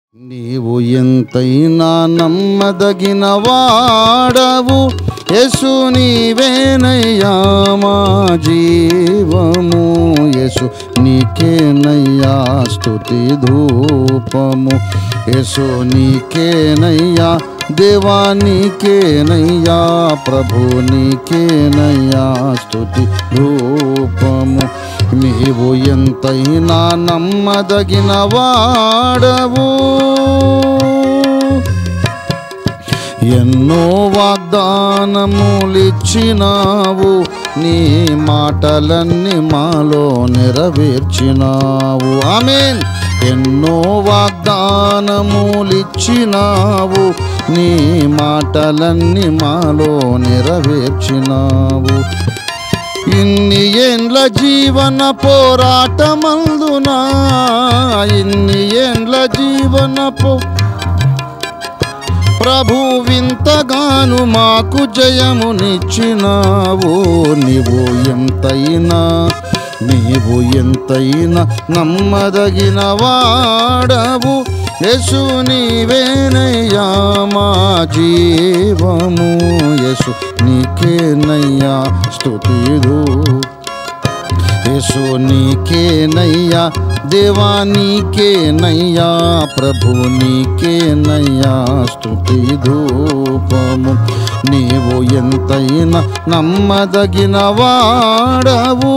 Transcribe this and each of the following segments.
నీవు ఎంతైనా నమ్మదగిన వాడవు యేసు నీవేనయ్యా మా జీవము యేసు నీకేనయ్యా స్తుతి ధూపము యేసు నీకేనయ్యా దేవా నీకేనయ్యా ప్రభు నీకేనయ్యా స్తుతి రూపము నీవు ఎంతైనా నమ్మదగిన వాడవు ఎన్నో వాగ్దానములిచ్చినావు నీ మాటలన్నీ మాలో నెరవేర్చినావు ఆమెన్ ఎన్నో వాగ్దానములిచ్చినావు నీ మాటలన్నీ మాలో నెరవేర్చినావు ఇన్ని ఏండ్ల జీవన పోరాటమందునా ఇన్ని ఏండ్ల జీవన పో ప్రభు వింతగాను మాకు జయమునిచ్చినావు నీవు ఎంతైనా నీవు ఎంతైనా నమ్మదగిన వాడవు యసు నీవేనయ్యా మా జీవము యసు నీకేనయ్యా స్తుతిదు యేసు నీకేనయ్యా దేవా నీకేనయ్యా ప్రభు నీకేనయ్యా స్తుతి ధూపము నీవు ఎంతైనా నమ్మదగిన వాడవు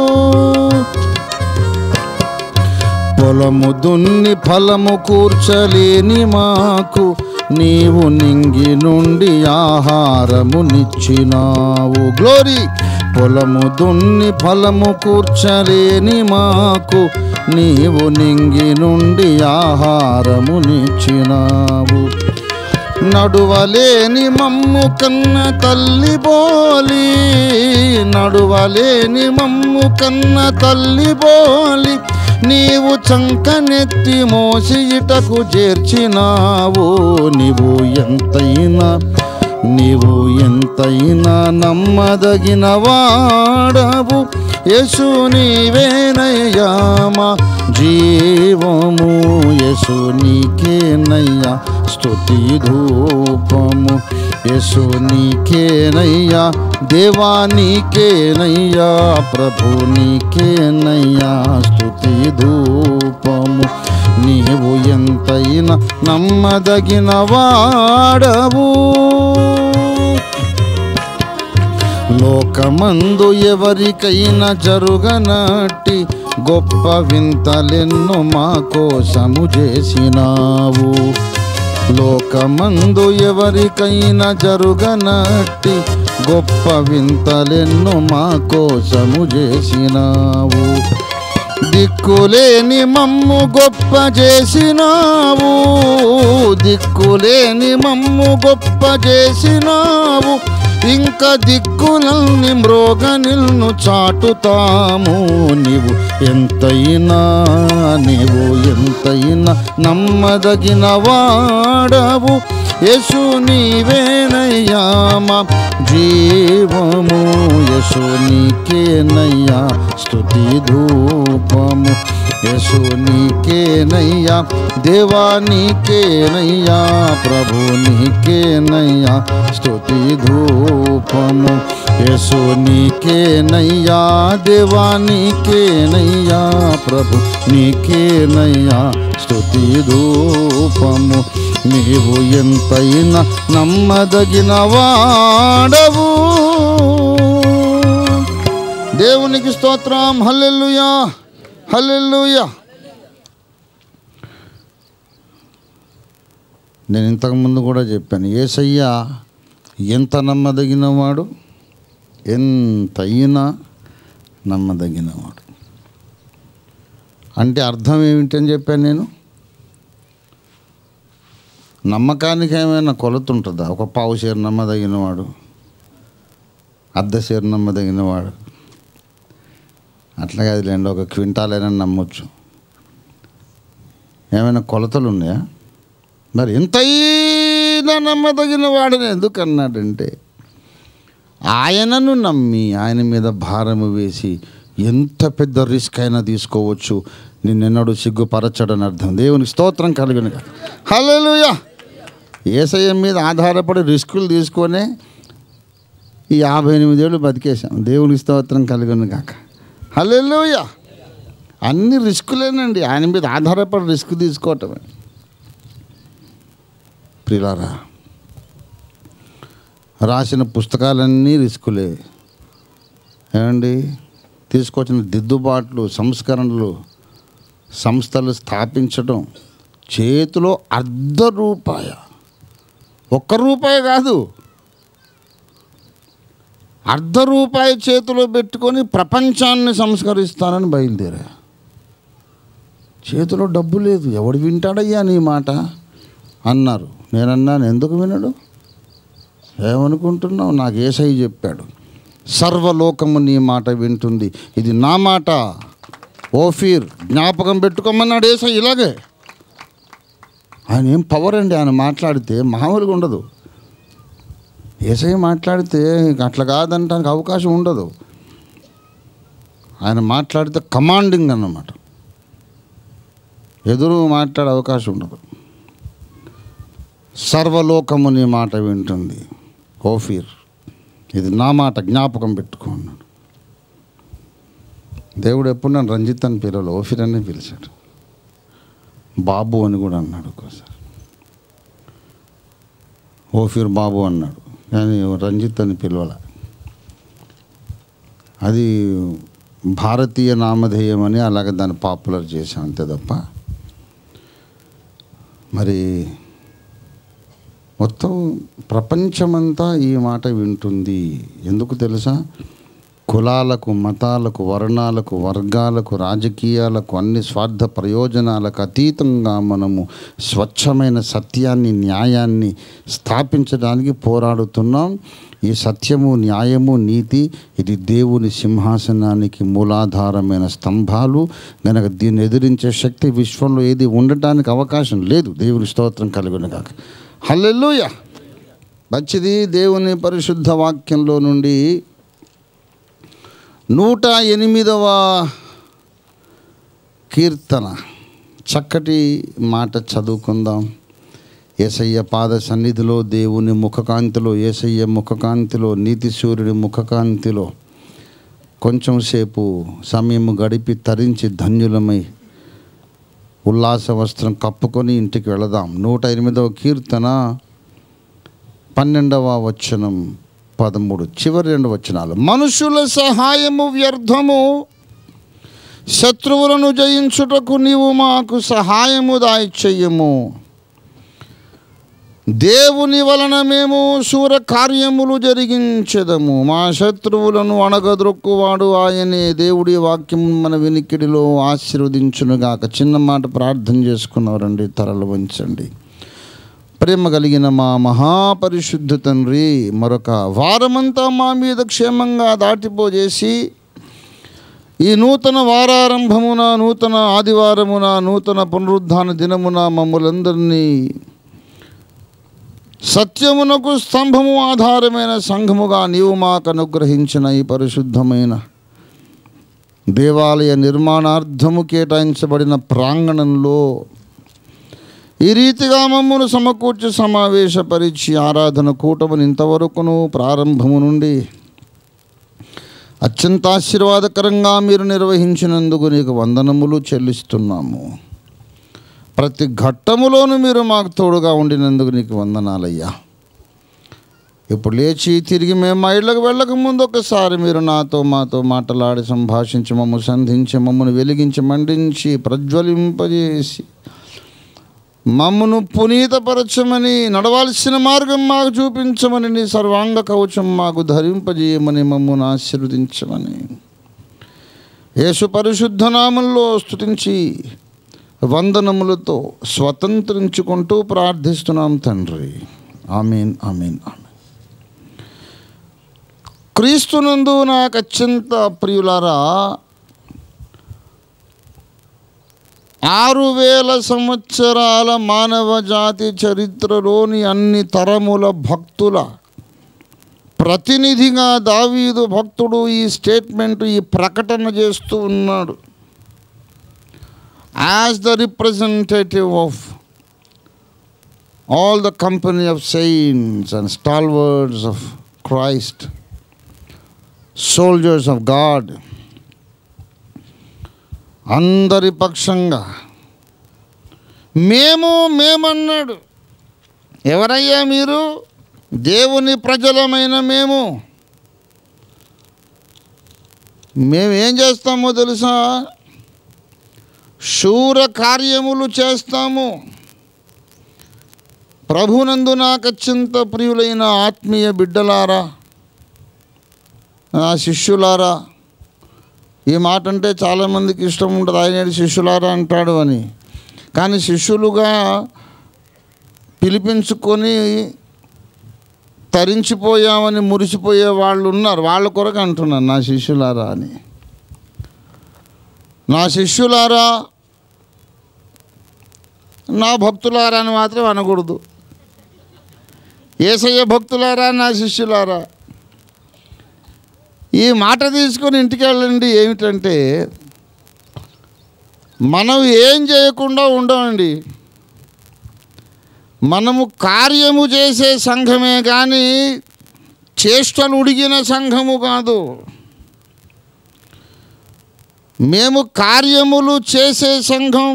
పొలము దున్ని ఫలము కూర్చలేని మాకు నీవు నింగి నుండి ఆహారమునిచ్చినావు గ్లోరీ పొలము దున్ని ఫలము కూర్చలేని మాకు నీవు నింగి నుండి ఆహారమునిచ్చినావు నడువలేని మమ్ము కన్న తల్లి బోలి నడువలేని మమ్ము కన్న తల్లి బోలి నీవు చంకనెత్తి మోసి ఇటకు చేర్చినావు నీవు ఎంతైనా నీవు ఎంతైనా నమ్మదగిన వాడవు యేసు నీవేనయ్యా మా జీవము యేసు నీకేనయ్యా స్తుతి ధూపము యేసు నీకేనయ్యా దేవా నీకేనయ్యా ప్రభు నీకేనయ్యా స్తుతి ధూపము నీవు ఎంతైనా నమ్మదగిన వాడవు లోకమందు ఎవరికైనా జరుగనట్టి గొప్ప వింతలెన్నో మా కోసము చేసినావు లోకమందు ఎవరికైనా జరుగనట్టి గొప్ప వింతలెన్నో మా కోసము చేసినావు దిక్కులేని మమ్ము గొప్ప చేసినావు దిక్కులేని మమ్ము గొప్ప చేసినావు ఇంకా దిక్కులల్ని మ్రోగ నిల్ను చాటుతాము నీవు ఎంతైనా నీవు ఎంతైనా నమ్మదగిన వాడవు యేసు నీవేనయ్యా మా జీవము యేసు నీకేనయ్యా స్తుతి ధూపము యేసు నీకేనయ్యా దేవా నీకేనయ్యా ప్రభు నీకేనయ్యా స్తుతి ధూపము యేసు నీకేనయ్యా దేవా నీకేనయ్యా ప్రభు నీకేనయ్యా స్తుతి ధూపము నీవు ఎంతైనా నమ్మదగిన వాడవు దేవునికి స్తోత్రం హల్లెలూయా హల్లెలూయా నేను ఇంతకుముందు కూడా చెప్పాను ఏసయ్య ఎంత నమ్మదగినవాడు ఎంతైనా నమ్మదగినవాడు అంటే అర్థం ఏమిటని చెప్పాను నేను నమ్మకానికి ఏమైనా కొలత ఉంటుందా ఒక పావు షేర్ నమ్మదగినవాడు అర్ధ షేర్ నమ్మదగినవాడు అట్లా కాదులేండి ఒక క్వింటాల్ అయినా నమ్మొచ్చు ఏమైనా కొలతలు ఉన్నాయా మరి ఎంతైనా నమ్మదగిన వాడిని ఎందుకు అన్నాడంటే ఆయనను నమ్మి ఆయన మీద భారము వేసి ఎంత పెద్ద రిస్క్ అయినా తీసుకోవచ్చు నిన్నెన్నడూ సిగ్గుపరచడని అర్థం దేవునికి స్తోత్రం కలిగిన హల్లెలూయా ఏసయ్య మీద ఆధారపడి రిస్కులు తీసుకొని ఈ యాభై ఎనిమిదేళ్ళు బతికేశాం దేవుని స్తోత్రం కలిగిన కాక హల్లెలూయా అన్ని రిస్కులేనండి ఆయన మీద ఆధారపడి రిస్క్ తీసుకోవటమే ప్రిలారా రాసిన పుస్తకాలన్నీ రిస్కులే ఏమండి తీసుకొచ్చిన దిద్దుబాట్లు సంస్కరణలు సంస్థలు స్థాపించడం చేతిలో అర్ధ రూపాయ ఒక్క రూపాయి కాదు అర్ధ రూపాయి చేతిలో పెట్టుకొని ప్రపంచాన్ని సంస్కరిస్తానని బయలుదేరా చేతిలో డబ్బు లేదు ఎవడు వింటాడయ్యా నీ మాట అన్నారు నేనన్నాను ఎందుకు వినడు ఏమనుకుంటున్నావు నాకు ఏసై చెప్పాడు సర్వలోకము నీ మాట వింటుంది ఇది నా మాట ఓఫీర్ జ్ఞాపకం పెట్టుకోమన్నాడు ఏసై ఇలాగే ఆయన ఏం పవర్ అండి ఆయన మాట్లాడితే మామూలుగా ఉండదు ఏసై మాట్లాడితే ఇంక అట్లా కాదంటానికి అవకాశం ఉండదు ఆయన మాట్లాడితే కమాండింగ్ అన్నమాట ఎదురు మాట్లాడే అవకాశం ఉండదు సర్వలోకము నీ మాట వింటుంది ఓఫీర్ ఇది నా మాట జ్ఞాపకం పెట్టుకో అన్నాడు దేవుడు ఎప్పుడు నన్ను రంజిత్ అని పిలవలు ఓఫీర్ అని పిలిచాడు బాబు అని కూడా అన్నాడు ఒక్కోసారి ఓఫీర్ బాబు అన్నాడు కానీ రంజిత్ అని పిలవాల అది భారతీయ నామధేయం అని అలాగే దాన్ని పాపులర్ చేశాం అంతే తప్ప మరి మొత్తం ప్రపంచమంతా ఈ మాట వింటుంది ఎందుకు తెలుసా కులాలకు మతాలకు వర్ణాలకు వర్గాలకు రాజకీయాలకు అన్ని స్వార్థ ప్రయోజనాలకు అతీతంగా మనము స్వచ్ఛమైన సత్యాన్ని న్యాయాన్ని స్థాపించడానికి పోరాడుతున్నాం ఈ సత్యము న్యాయము నీతి ఇది దేవుని సింహాసనానికి మూలాధారమైన స్తంభాలు గనక దీన్ని ఎదిరించే శక్తి విశ్వంలో ఏది ఉండటానికి అవకాశం లేదు దేవుని స్తోత్రం కలుగును కాక హల్లెలూయ మంచిది దేవుని పరిశుద్ధ వాక్యంలో నుండి నూట ఎనిమిదవ కీర్తన చక్కటి మాట చదువుకుందాం ఏసయ్య పాద సన్నిధిలో దేవుని ముఖకాంతిలో ఏసయ్య ముఖకాంతిలో నీతి సూర్యుడి ముఖకాంతిలో కొంచెం సేపు సమయం గడిపి తరించి ధన్యులమై ఉల్లాస వస్త్రం కప్పుకొని ఇంటికి వెళదాం నూట ఎనిమిదవ కీర్తన పన్నెండవ వచనం పదమూడు చివరి రెండు వచనాలు మనుషుల సహాయము వ్యర్థము శత్రువులను జయించుటకు నీవు మాకు సహాయము దాయిచెయ్యము దేవుని వలన మేము శూర కార్యములు జరిగించెదము మా శత్రువులను అణగదొక్కువాడు ఆయనే దేవుడి వాక్యం మన వినికిడిలో ఆశీర్వదించునుగాక చిన్న మాట ప్రార్థన చేసుకున్నవారండి తరలు వంచండి ప్రేమ కలిగిన మా మహాపరిశుద్ధ తండ్రి మరొక వారమంతా మా మీద క్షేమంగా దాటిపోజేసి ఈ నూతన వారారంభమున నూతన ఆదివారమున నూతన పునరుద్ధాన దినమున మమ్మలందరినీ సత్యమునకు స్తంభము ఆధారమైన సంఘముగా నీవు మాకు అనుగ్రహించిన ఈ పరిశుద్ధమైన దేవాలయ నిర్మాణార్థము కేటాయించబడిన ప్రాంగణంలో ఈ రీతిగా మమ్మను సమకూర్చి సమావేశపరిచి ఆరాధన కూటమును ఇంతవరకును ప్రారంభము నుండి అత్యంత ఆశీర్వాదకరంగా మీరు నిర్వహించినందుకు నీకు వందనములు చెల్లిస్తున్నాము ప్రతి ఘట్టములోనూ మీరు మాకు తోడుగా ఉండినందుకు నీకు వందనాలయ్యా ఇప్పుడు లేచి తిరిగి మేము మా ఇళ్ళకు వెళ్ళక ముందు ఒకసారి మీరు నాతో మాతో మాట్లాడి సంభాషించి మమ్ము సంధించి మమ్మల్ని వెలిగించి మండించి ప్రజ్వలింపజేసి మమ్మను పునీతపరచమని నడవాల్సిన మార్గం మాకు చూపించమని నీ సర్వాంగ కవచం మాకు ధరింపజేయమని మమ్మల్ని ఆశీర్వదించమని యేసు పరిశుద్ధ నామంలో స్తుతించి వందనములతో స్వతంత్రించుకుంటూ ప్రార్థిస్తున్నాం తండ్రి ఆమెన్ ఆమెన్ ఆమెన్ క్రీస్తునందు నాకు అత్యంత ప్రియులారా ఆరు వేల సంవత్సరాల మానవ జాతి చరిత్రలోని అన్ని తరముల భక్తుల ప్రతినిధిగా దావీదు భక్తుడు ఈ స్టేట్మెంట్ ఈ ప్రకటన చేస్తూ ఉన్నాడు as the representative of all the company of saints and stalwarts of Christ, soldiers of God, అందరి పక్షంగా మేము మేమన్నాడు ఎవరయ్యా మీరు దేవుని ప్రజలమైన మేము మేము ఏం చేస్తామో తెలుసా శూర కార్యములు చేస్తాము ప్రభునందు నాకు అత్యంత ప్రియులైన ఆత్మీయ బిడ్డలారా నా శిష్యులారా ఈ మాట అంటే చాలామందికి ఇష్టం ఉండదు ఆయన శిష్యులారా అంటాడు అని కానీ శిష్యులుగా పిలిపించుకొని తరించిపోయామని మురిసిపోయే వాళ్ళు ఉన్నారు వాళ్ళ కొరకు అంటున్నాను నా శిష్యులారా అని నా శిష్యులారా నా భక్తులారా అని మాత్రం అనకూడదు ఏసయ్య భక్తులారా నా శిష్యులారా ఈ మాట తీసుకొని ఇంటికి వెళ్ళండి ఏమిటంటే మనం ఏం చేయకుండా ఉండమండి మనము కార్యము చేసే సంఘమే కానీ చేష్టలు ఉడిగిన సంఘము కాదు మేము కార్యములు చేసే సంఘం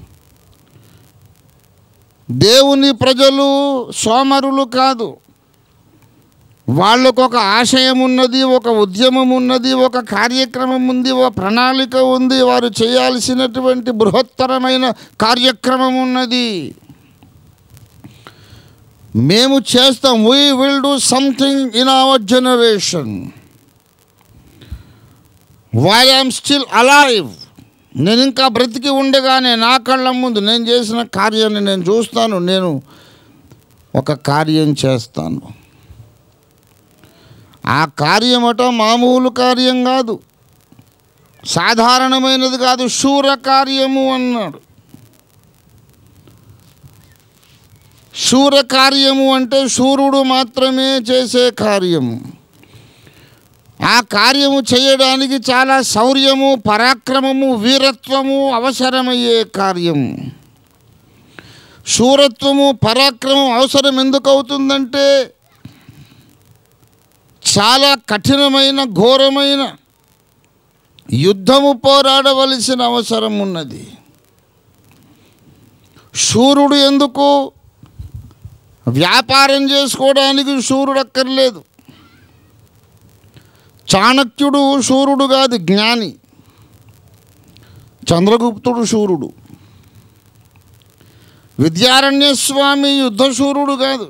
దేవుని ప్రజలు సోమరులు కాదు వాళ్ళకు ఒక ఆశయం ఉన్నది ఒక ఉద్యమం ఉన్నది ఒక కార్యక్రమం ఉంది ఒక ప్రణాళిక ఉంది వారు చేయాల్సినటువంటి బృహత్తరమైన కార్యక్రమం ఉన్నది మేము చేస్తాం we will do something in our generation why I'm still alive నేను ఇంకా బ్రతికి ఉండగానే నా కళ్ళ ముందు నేను చేసిన కార్యాన్ని నేను చూస్తాను నేను ఒక కార్యం చేస్తాను ఆ కార్యమట మామూలు కార్యం కాదు సాధారణమైనది కాదు శూర కార్యము అన్నాడు శూర కార్యము అంటే శూరుడు మాత్రమే చేసే కార్యము ఆ కార్యము చేయడానికి చాలా శౌర్యము పరాక్రమము వీరత్వము అవసరమయ్యే కార్యము శూరత్వము పరాక్రమం అవసరం ఎందుకు అవుతుందంటే చాలా కఠినమైన ఘోరమైన యుద్ధము పోరాడవలసిన అవసరం ఉన్నది శూరుడు ఎందుకు వ్యాపారం చేసుకోవడానికి శూరుడు అక్కర్లేదు చాణక్యుడు శూరుడు కాదు జ్ఞాని చంద్రగుప్తుడు శూరుడు విద్యారణ్య స్వామి యుద్ధశూరుడు కాదు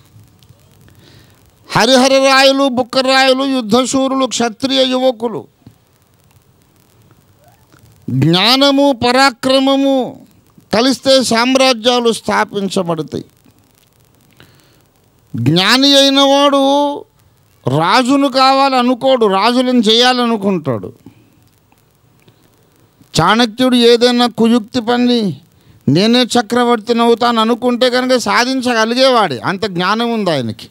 హరిహర రాయలు బుక్కరాయలు యుద్ధశూరులు క్షత్రియ యువకులు జ్ఞానము పరాక్రమము కలిస్తే సామ్రాజ్యాలు స్థాపించబడతాయి జ్ఞాని అయిన వాడు రాజును కావాలనుకోడు రాజులను చేయాలనుకుంటాడు చాణక్యుడు ఏదైనా కుయుక్తి పని నేనే చక్రవర్తిని అవుతాను అనుకుంటే కనుక సాధించగలిగేవాడే అంత జ్ఞానం ఉంది ఆయనకి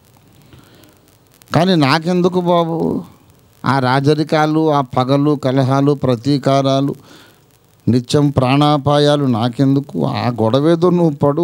కానీ నాకెందుకు బాబు ఆ రాజరికాలు ఆ పగలు కలహాలు ప్రతీకారాలు నిత్యం ప్రాణాపాయాలు నాకెందుకు ఆ గొడవేదో నువ్వు పడు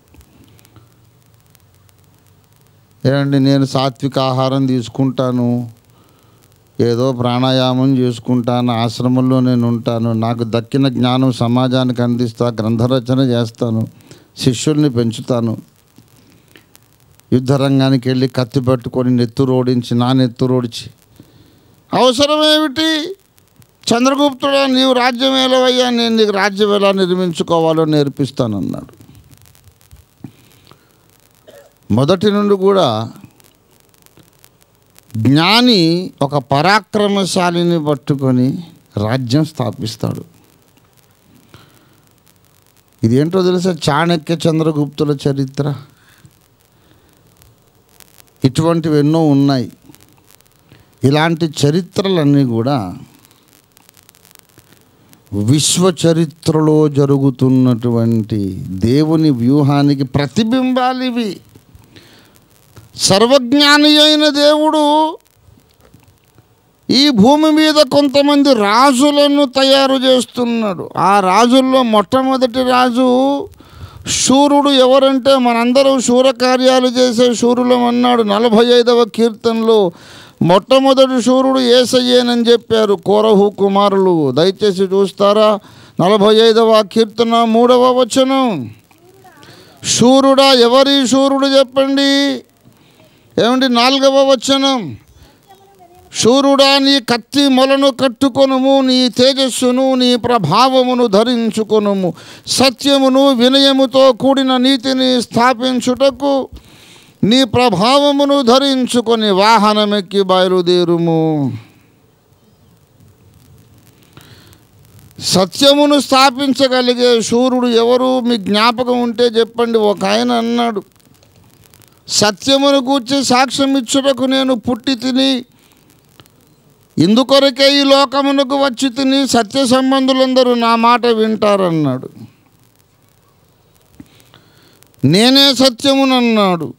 ఏమండి నేను సాత్విక ఆహారం తీసుకుంటాను ఏదో ప్రాణాయామం చేసుకుంటాను ఆశ్రమంలో నేను ఉంటాను నాకు దక్కిన జ్ఞానం సమాజానికి అందిస్తా గ్రంథరచన చేస్తాను శిష్యుల్ని పెంచుతాను యుద్ధరంగానికి వెళ్ళి కత్తి పట్టుకొని నెత్తురోడించి నా నెత్తురోడిచి అవసరం ఏమిటి చంద్రగుప్తుడా నీవు రాజ్యం ఏలవయ్యా నేను నీకు రాజ్యం ఎలా నిర్మించుకోవాలో నేర్పిస్తానన్నాడు మొదటి నుండి కూడా జ్ఞాని ఒక పరాక్రమశాలిని పట్టుకొని రాజ్యం స్థాపిస్తాడు ఇదేంటో తెలుసా చాణక్య చంద్రగుప్తుల చరిత్ర ఇటువంటివి ఎన్నో ఉన్నాయి ఇలాంటి చరిత్రలన్నీ కూడా విశ్వ చరిత్రలో జరుగుతున్నటువంటి దేవుని వ్యూహానికి ప్రతిబింబాలు ఇవి సర్వజ్ఞాని అయిన దేవుడు ఈ భూమి మీద కొంతమంది రాజులను తయారు చేస్తున్నాడు ఆ రాజుల్లో మొట్టమొదటి రాజు శూరుడు ఎవరంటే మనందరం శూర కార్యాలు చేసే శూరులం అన్నాడు నలభై ఐదవ కీర్తనలో మొట్టమొదటి శూరుడు ఏసయ్యేనని చెప్పారు కోరహు కుమారులు దయచేసి చూస్తారా నలభై ఐదవ కీర్తన మూడవ వచనం శూరుడా ఎవరి శూరుడు చెప్పండి ఏమండి నాలుగవ వచనం శూరుడా నీ కత్తి మొలను కట్టుకొనుము నీ తేజస్సును నీ ప్రభావమును ధరించుకొనుము సత్యమును వినయముతో కూడిన నీతిని స్థాపించుటకు నీ ప్రభావమును ధరించుకొని వాహనమెక్కి బయలుదేరుము సత్యమును స్థాపించగలిగే శూరుడు ఎవరు మీ జ్ఞాపకం ఉంటే చెప్పండి ఒక ఆయన అన్నాడు సత్యమును గూర్చి సాక్ష్యం ఇచ్చుటకు నేను పుట్టి తిని ఇందుకొరకే ఈ లోకమునకు వచ్చి తిని సత్య సంబంధులందరూ నా మాట వింటారన్నాడు నేనే సత్యమునన్నాడు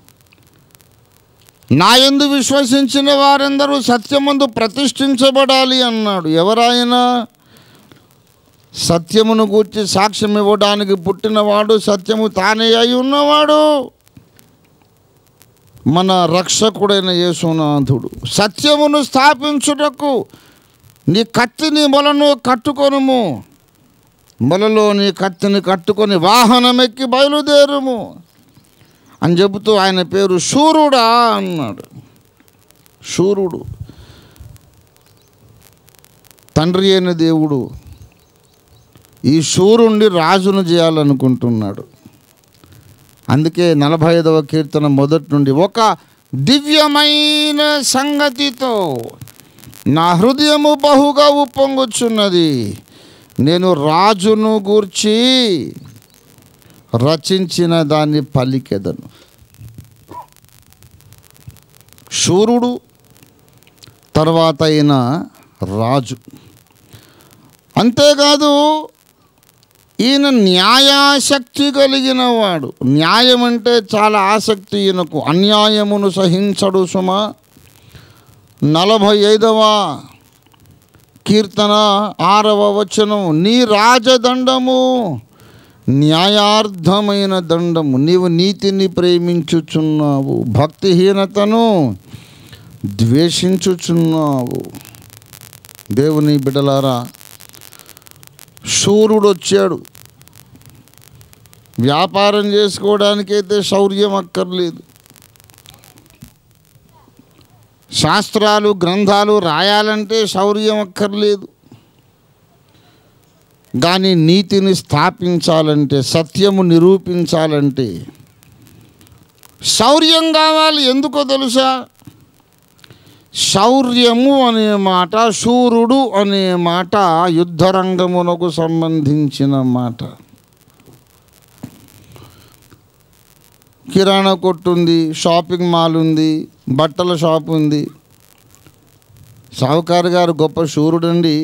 నా యందు విశ్వసించిన వారందరూ సత్యమందు ప్రతిష్ఠించబడాలి అన్నాడు ఎవరాయనా సత్యమును గూర్చి సాక్ష్యం ఇవ్వడానికి పుట్టినవాడు సత్యము తానే అయి ఉన్నవాడు మన రక్షకుడైన యేసునాథుడు సత్యమును స్థాపించుటకు నీ కత్తిని మొలను కట్టుకొనుము మొలలో నీ కత్తిని కట్టుకొని వాహనమెక్కి బయలుదేరుము అని చెబుతూ ఆయన పేరు శూరుడా అన్నాడు శూరుడు తండ్రి అయిన దేవుడు ఈ శూరుణ్ణి రాజును చేయాలనుకుంటున్నాడు అందుకే నలభై ఐదవ కీర్తన మొదటి నుండి ఒక దివ్యమైన సంగతితో నా హృదయము బహుగా ఉప్పొంగుచున్నది నేను రాజును గూర్చి రచించిన దాన్ని పలికెదను శూరుడు తర్వాత అయిన రాజు అంతేకాదు ఈయన న్యాయాశక్తి కలిగిన వాడు న్యాయం అంటే చాలా ఆసక్తి ఈయనకు అన్యాయమును సహించడు సుమ నలభై ఐదవ కీర్తన ఆరవ వచనం నీ రాజదండము న్యాయార్థమైన దండము నీవు నీతిని ప్రేమించుచున్నావు భక్తిహీనతను ద్వేషించుచున్నావు దేవుని బిడలారా శూరుడు వచ్చాడు వ్యాపారం చేసుకోవడానికైతే శౌర్యం అక్కర్లేదు శాస్త్రాలు గ్రంథాలు రాయాలంటే శౌర్యం అక్కర్లేదు కానీ నీతిని స్థాపించాలంటే సత్యము నిరూపించాలంటే శౌర్యం కావాలి ఎందుకో తెలుసా శౌర్యము అనే మాట శూరుడు అనే మాట యుద్ధరంగమునకు సంబంధించిన మాట కిరాణా కొట్టు ఉంది షాపింగ్ మాల్ ఉంది బట్టల షాప్ ఉంది సావుకారు గారు గొప్ప శూరుడండి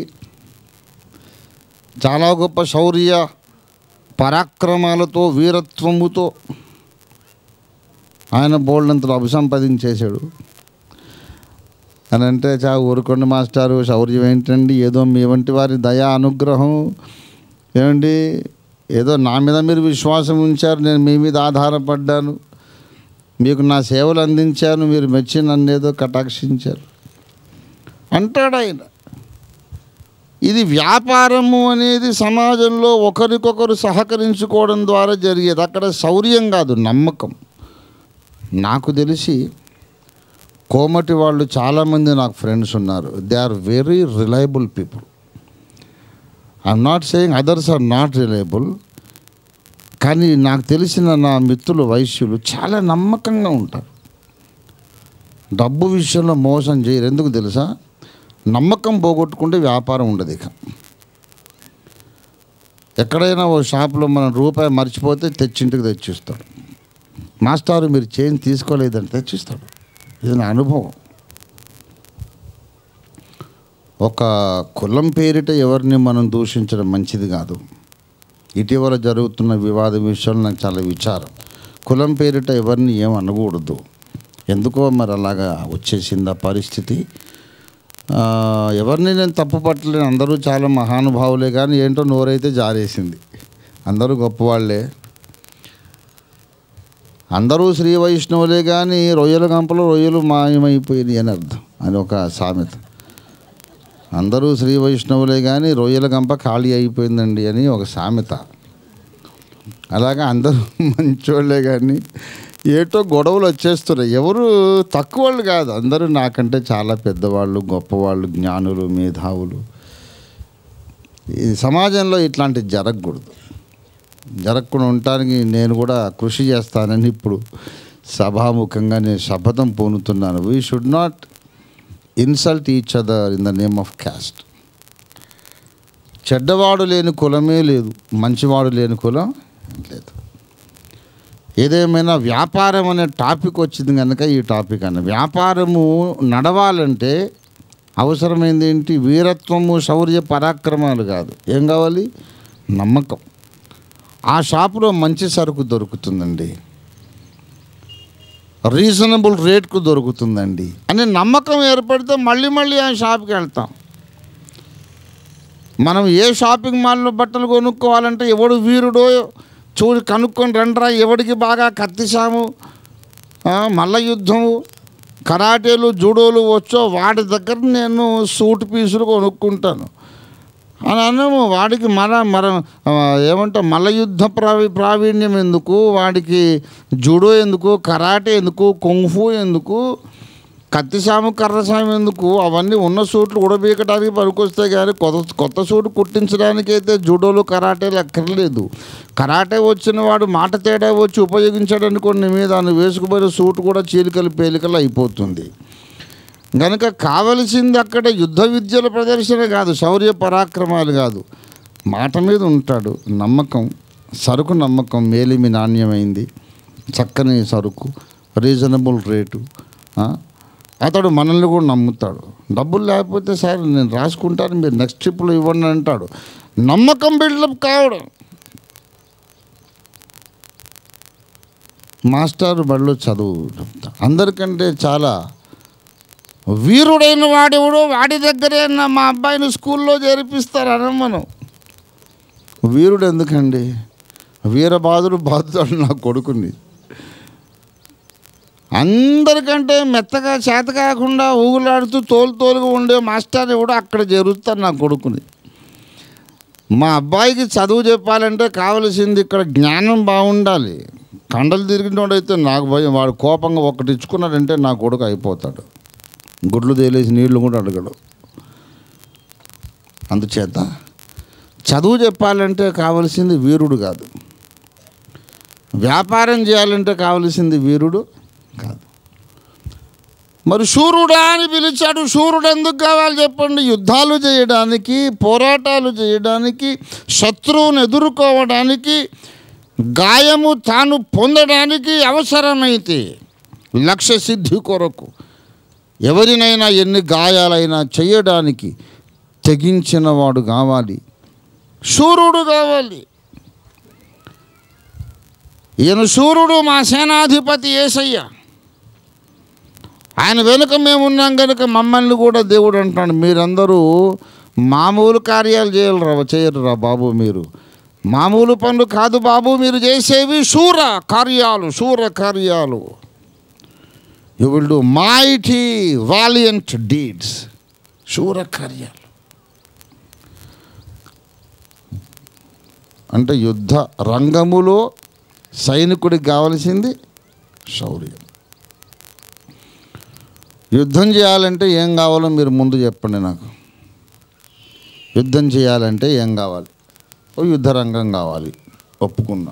చాలా గొప్ప శౌర్య పరాక్రమాలతో వీరత్వముతో ఆయన బోల్డంతలో అభిసంపాదించేశాడు అని అంటే చా ఊరుకోండి మాస్టారు శౌర్యం ఏంటండి ఏదో మీ వంటి వారి దయా అనుగ్రహం ఏమండి ఏదో నా మీద మీరు విశ్వాసం ఉంచారు నేను మీ మీద ఆధారపడ్డాను మీకు నా సేవలు అందించాను మీరు మెచ్చి నన్ను ఏదో కటాక్షించారు అంటాడు ఆయన ఇది వ్యాపారము అనేది సమాజంలో ఒకరికొకరు సహకరించుకోవడం ద్వారా జరిగేది అక్కడ శౌర్యం కాదు నమ్మకం నాకు తెలిసి కోమటి వాళ్ళు చాలామంది నాకు ఫ్రెండ్స్ ఉన్నారు they are very reliable people I'm not saying others are not reliable కానీ నాకు తెలిసిన నా మిత్రులు వైశ్యులు చాలా నమ్మకంగా ఉంటారు డబ్బు విషయంలో మోసం చేయరు ఎందుకు తెలుసా నమ్మకం పోగొట్టుకుంటే వ్యాపారం ఉండదు ఇక ఎక్కడైనా ఓ షాప్లో మనం రూపాయి మర్చిపోతే తెచ్చింటికి తెచ్చిస్తాడు మాస్టారు మీరు చేంజ్ తీసుకోలేదని తెచ్చిస్తాడు ఇది నా అనుభవం ఒక కులం పేరిట ఎవరిని మనం దూషించడం మంచిది కాదు ఇటీవల జరుగుతున్న వివాద విషయంలో నాకు చాలా విచారం కులం పేరిట ఎవరిని ఏం అనకూడదు ఎందుకో మరి అలాగా వచ్చేసింది ఆ పరిస్థితి ఆ, ఎవరిని నేను తప్పు పట్టలేను అందరూ చాలా మహానుభావులే కానీ ఏంటో నోరైతే జారేసింది అందరూ గొప్పవాళ్ళే అందరూ శ్రీ వైష్ణవులే కానీ రొయ్యల గంపలో రొయ్యలు మాయమైపోయినాయి అని అర్థం అని ఒక సామెత అందరూ శ్రీ వైష్ణవులే కానీ రొయ్యల గంప ఖాళీ అయిపోయిందండి అని ఒక సామెత అలాగా అందరూ మంచోళ్ళే కానీ ఏటో గొడవలు వచ్చేస్తున్నాయి ఎవరు తక్కువ వాళ్ళు కాదు అందరూ నాకంటే చాలా పెద్దవాళ్ళు గొప్పవాళ్ళు జ్ఞానులు మేధావులు ఈ సమాజంలో ఇట్లాంటివి జరగకూడదు జరగకుండా ఉండటానికి నేను కూడా కృషి చేస్తానని ఇప్పుడు సభాముఖంగా నేను శపథం పూనుతున్నాను we should not insult each other in the name of caste చెడ్డవాడు లేని కులమే లేదు మంచివాడు లేని కులం లేదు ఏదేమైనా వ్యాపారం అనే టాపిక్ వచ్చింది కనుక ఈ టాపిక్ అన్న వ్యాపారము నడవాలంటే అవసరమైంది ఏంటి వీరత్వము శౌర్య పరాక్రమాలు కాదు ఏం కావాలి నమ్మకం ఆ షాపులో మంచి సరుకు దొరుకుతుందండి రీజనబుల్ రేట్కు దొరుకుతుందండి అనే నమ్మకం ఏర్పడితే మళ్ళీ మళ్ళీ ఆ షాప్కి వెళ్తాం మనం ఏ షాపింగ్ మాల్లో బట్టలు కొనుక్కోవాలంటే ఎవడు వీరుడో చూడు కనుక్కొని రండ్రా ఎవడికి బాగా కత్తిసాము ఆ, మల్ల యుద్ధము కరాటేలు జూడోలు వచ్చో వాడి దగ్గర నేను సూట్ పీసులు కొనుక్కుంటాను అని అన్నాము వాడికి మన మన ఆ, ఏమంటాం మల్ల యుద్ధ ప్రావీ ప్రావీణ్యం ఎందుకు వాడికి జూడో ఎందుకు కరాటే ఎందుకు కొంఫు ఎందుకు కత్తిసాము కర్రసాము ఎందుకు అవన్నీ ఉన్న సూట్లు ఉడబీకడానికి పనికొస్తాయి కానీ కొత్త కొత్త సూటు కుట్టించడానికి అయితే జూడోలు కరాటేలు అక్కర్లేదు కరాటే వచ్చిన వాడు మాట తేడా వచ్చి ఉపయోగించాడు అనుకోండి నీ మీద దాన్ని వేసుకుపోయిన సూటు కూడా చీలికలు పేలికలు అయిపోతుంది గనుక కావలసింది అక్కడ యుద్ధ విద్యల ప్రదర్శన కాదు శౌర్య పరాక్రమాలు కాదు మాట మీద ఉంటాడు నమ్మకం సరుకు నమ్మకం మేలిమి నాణ్యమైంది చక్కని సరుకు రీజనబుల్ రేటు ఆ? అతడు మనల్ని కూడా నమ్ముతాడు డబ్బులు లేకపోతే సార్ నేను రాసుకుంటాను మీరు నెక్స్ట్ ట్రిప్లో ఇవ్వండి అంటాడు నమ్మకం బిల్డప్ కావడం మాస్టర్ బడిలో చదువు చెప్తా అందరికంటే చాలా వీరుడైన వాడెవడో వాడి దగ్గరే నా మా అబ్బాయిని స్కూల్లో చేర్పిస్తారని మనం వీరుడు ఎందుకండి వీరబాదుడు బాదుతాడు నా కొడుకుని అందరికంటే మెత్తగా చేత కాకుండా ఊగులాడుతూ తోలు తోలుగా ఉండే మాస్టర్ ఎవడో అక్కడ చేరుస్తాను నా కొడుకుని మా అబ్బాయికి చదువు చెప్పాలంటే కావలసింది ఇక్కడ జ్ఞానం బాగుండాలి కండలు తిరిగినోడైతే నాకు భయం వాడు కోపంగా ఒకటి ఇచ్చుకున్నాడంటే నా కొడుకు అయిపోతాడు గుడ్లు తేలేసి నీళ్లు కూడా అడగడు అందుచేత చదువు చెప్పాలంటే కావలసింది వీరుడు కాదు వ్యాపారం చేయాలంటే కావలసింది వీరుడు కాదు మరి శూరుడా అని పిలిచాడు శూరుడు ఎందుకు కావాలి చెప్పండి యుద్ధాలు చేయడానికి పోరాటాలు చేయడానికి శత్రువును ఎదుర్కోవడానికి గాయము తాను పొందడానికి అవసరమైతే లక్ష్య సిద్ధి కొరకు ఎవరినైనా ఎన్ని గాయాలైనా చేయడానికి తెగించిన వాడు కావాలి శూరుడు కావాలి ఈయన శూరుడు మా సేనాధిపతి ఏసయ్య ఆయన వెనుక మేము ఉన్నాం కనుక మమ్మల్ని కూడా దేవుడు అంటాడు మీరందరూ మామూలు కార్యాలు చేయరురా చేయరురా బాబు మీరు మామూలు పనులు కాదు బాబు మీరు చేసేవి శూర కార్యాలు శూర కార్యాలు you will do mighty valiant deeds శూర కార్యాలు అంటే యుద్ధ రంగములో సైనికుడికి కావలసింది శౌర్యం యుద్ధం చేయాలంటే ఏం కావాలో మీరు ముందు చెప్పండి నాకు యుద్ధం చేయాలంటే ఏం కావాలి ఓ యుద్ధ రంగం కావాలి ఒప్పుకున్నా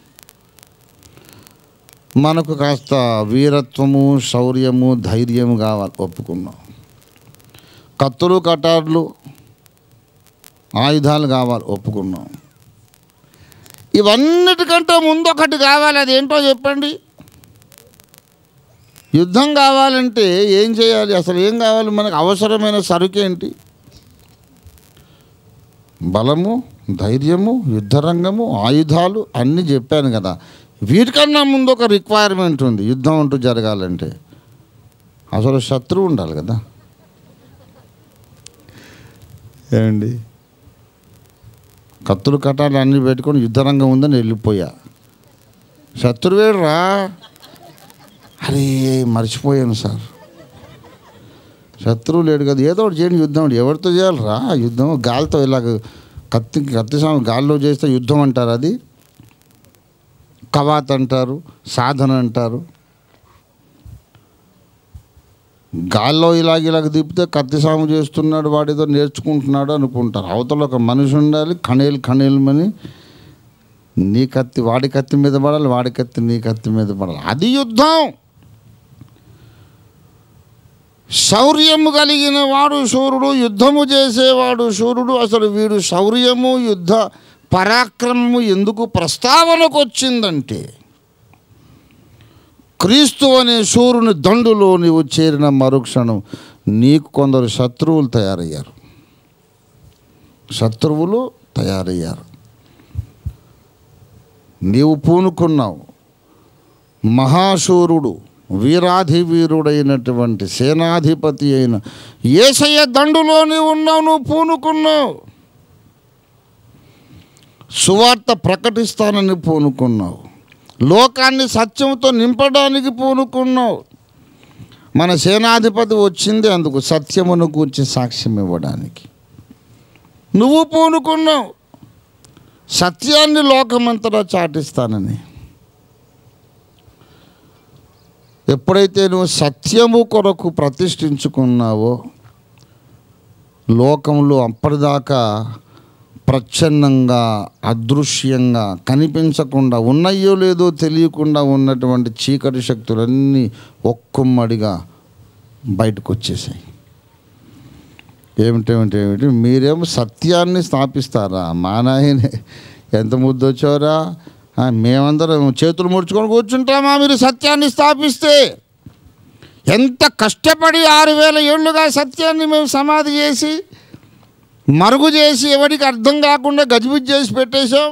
మనకు కాస్త వీరత్వము శౌర్యము ధైర్యము కావాలి ఒప్పుకున్నాం కత్తులు కటార్లు ఆయుధాలు కావాలి ఒప్పుకున్నాం ఇవన్నిటికంటే ముందు ఒకటి కావాలి అది ఏంటో చెప్పండి యుద్ధం కావాలంటే ఏం చేయాలి అసలు ఏం కావాలి మనకు అవసరమైన సరుకేంటి బలము ధైర్యము యుద్ధరంగము ఆయుధాలు అన్నీ చెప్పాను కదా వీటికన్నా ముందు ఒక రిక్వైర్మెంట్ ఉంది యుద్ధం అంటూ జరగాలంటే అసలు శత్రువు ఉండాలి కదా ఏమండి కత్తులు కట్టాలి అన్నీ పెట్టుకొని యుద్ధరంగం ఉందని వెళ్ళిపోయా శత్రువేడు రా అరే మర్చిపోయాను సార్ శత్రువు లేడు కదా ఏదో ఒకటి చేయండి యుద్ధం ఎవరితో చేయాలిరా యుద్ధం గాలితో ఇలాగ కత్తి కత్తి సాము గాల్లో చేస్తే యుద్ధం అంటారు అది కవాత్ అంటారు సాధన అంటారు గాల్లో ఇలాగ ఇలాగ తిప్పితే కత్తి సాము చేస్తున్నాడు వాడేదో నేర్చుకుంటున్నాడు అనుకుంటారు అవతల ఒక మనిషి ఉండాలి కణేలు కణేలుమని నీ కత్తి వాడి కత్తి మీద పడాలి వాడి కత్తి నీ కత్తి మీద పడాలి అది యుద్ధం శౌర్యము కలిగిన వాడు శూరుడు యుద్ధము చేసేవాడు శూరుడు అసలు వీడు శౌర్యము యుద్ధ పరాక్రమము ఎందుకు ప్రస్తావనకు వచ్చిందంటే క్రీస్తు అనే శూరుని దండులో నీవు చేరిన మరుక్షణం నీకు కొందరు శత్రువులు తయారయ్యారు శత్రువులు తయారయ్యారు నీవు పూనుకున్నావు మహాశూరుడు వీరాధి వీరుడైనటువంటి సేనాధిపతి అయిన ఏసయ్య దండులో నీవు ఉన్నావు నువ్వు పూనుకున్నావు సువార్త ప్రకటిస్తానని పూనుకున్నావు లోకాన్ని సత్యంతో నింపడానికి పూనుకున్నావు మన సేనాధిపతి వచ్చింది అందుకు సత్యమును కూర్చి సాక్ష్యం ఇవ్వడానికి నువ్వు పూనుకున్నావు సత్యాన్ని లోకమంతటా చాటిస్తానని ఎప్పుడైతే నువ్వు సత్యము కొరకు ప్రతిష్ఠించుకున్నావో లోకంలో అప్పటిదాకా ప్రచ్ఛన్నంగా అదృశ్యంగా కనిపించకుండా ఉన్నాయో లేదో తెలియకుండా ఉన్నటువంటి చీకటి శక్తులన్నీ ఒక్కమ్మడిగా బయటకు వచ్చేసాయి ఏమిటేమిటి ఏమిటి మీరేమో సత్యాన్ని స్థాపిస్తారా మా నాయనే ఎంత ముద్దు వచ్చారా ఆ, మేమందరం చేతులు ముడుచుకొని కూర్చుంటామా మీరు సత్యాన్ని స్థాపిస్తే ఎంత కష్టపడి ఆరు వేల ఏళ్ళుగా సత్యాన్ని మేము సమాధి చేసి మరుగు చేసి ఎవరికి అర్థం కాకుండా గజిబిజి చేసి పెట్టేశాం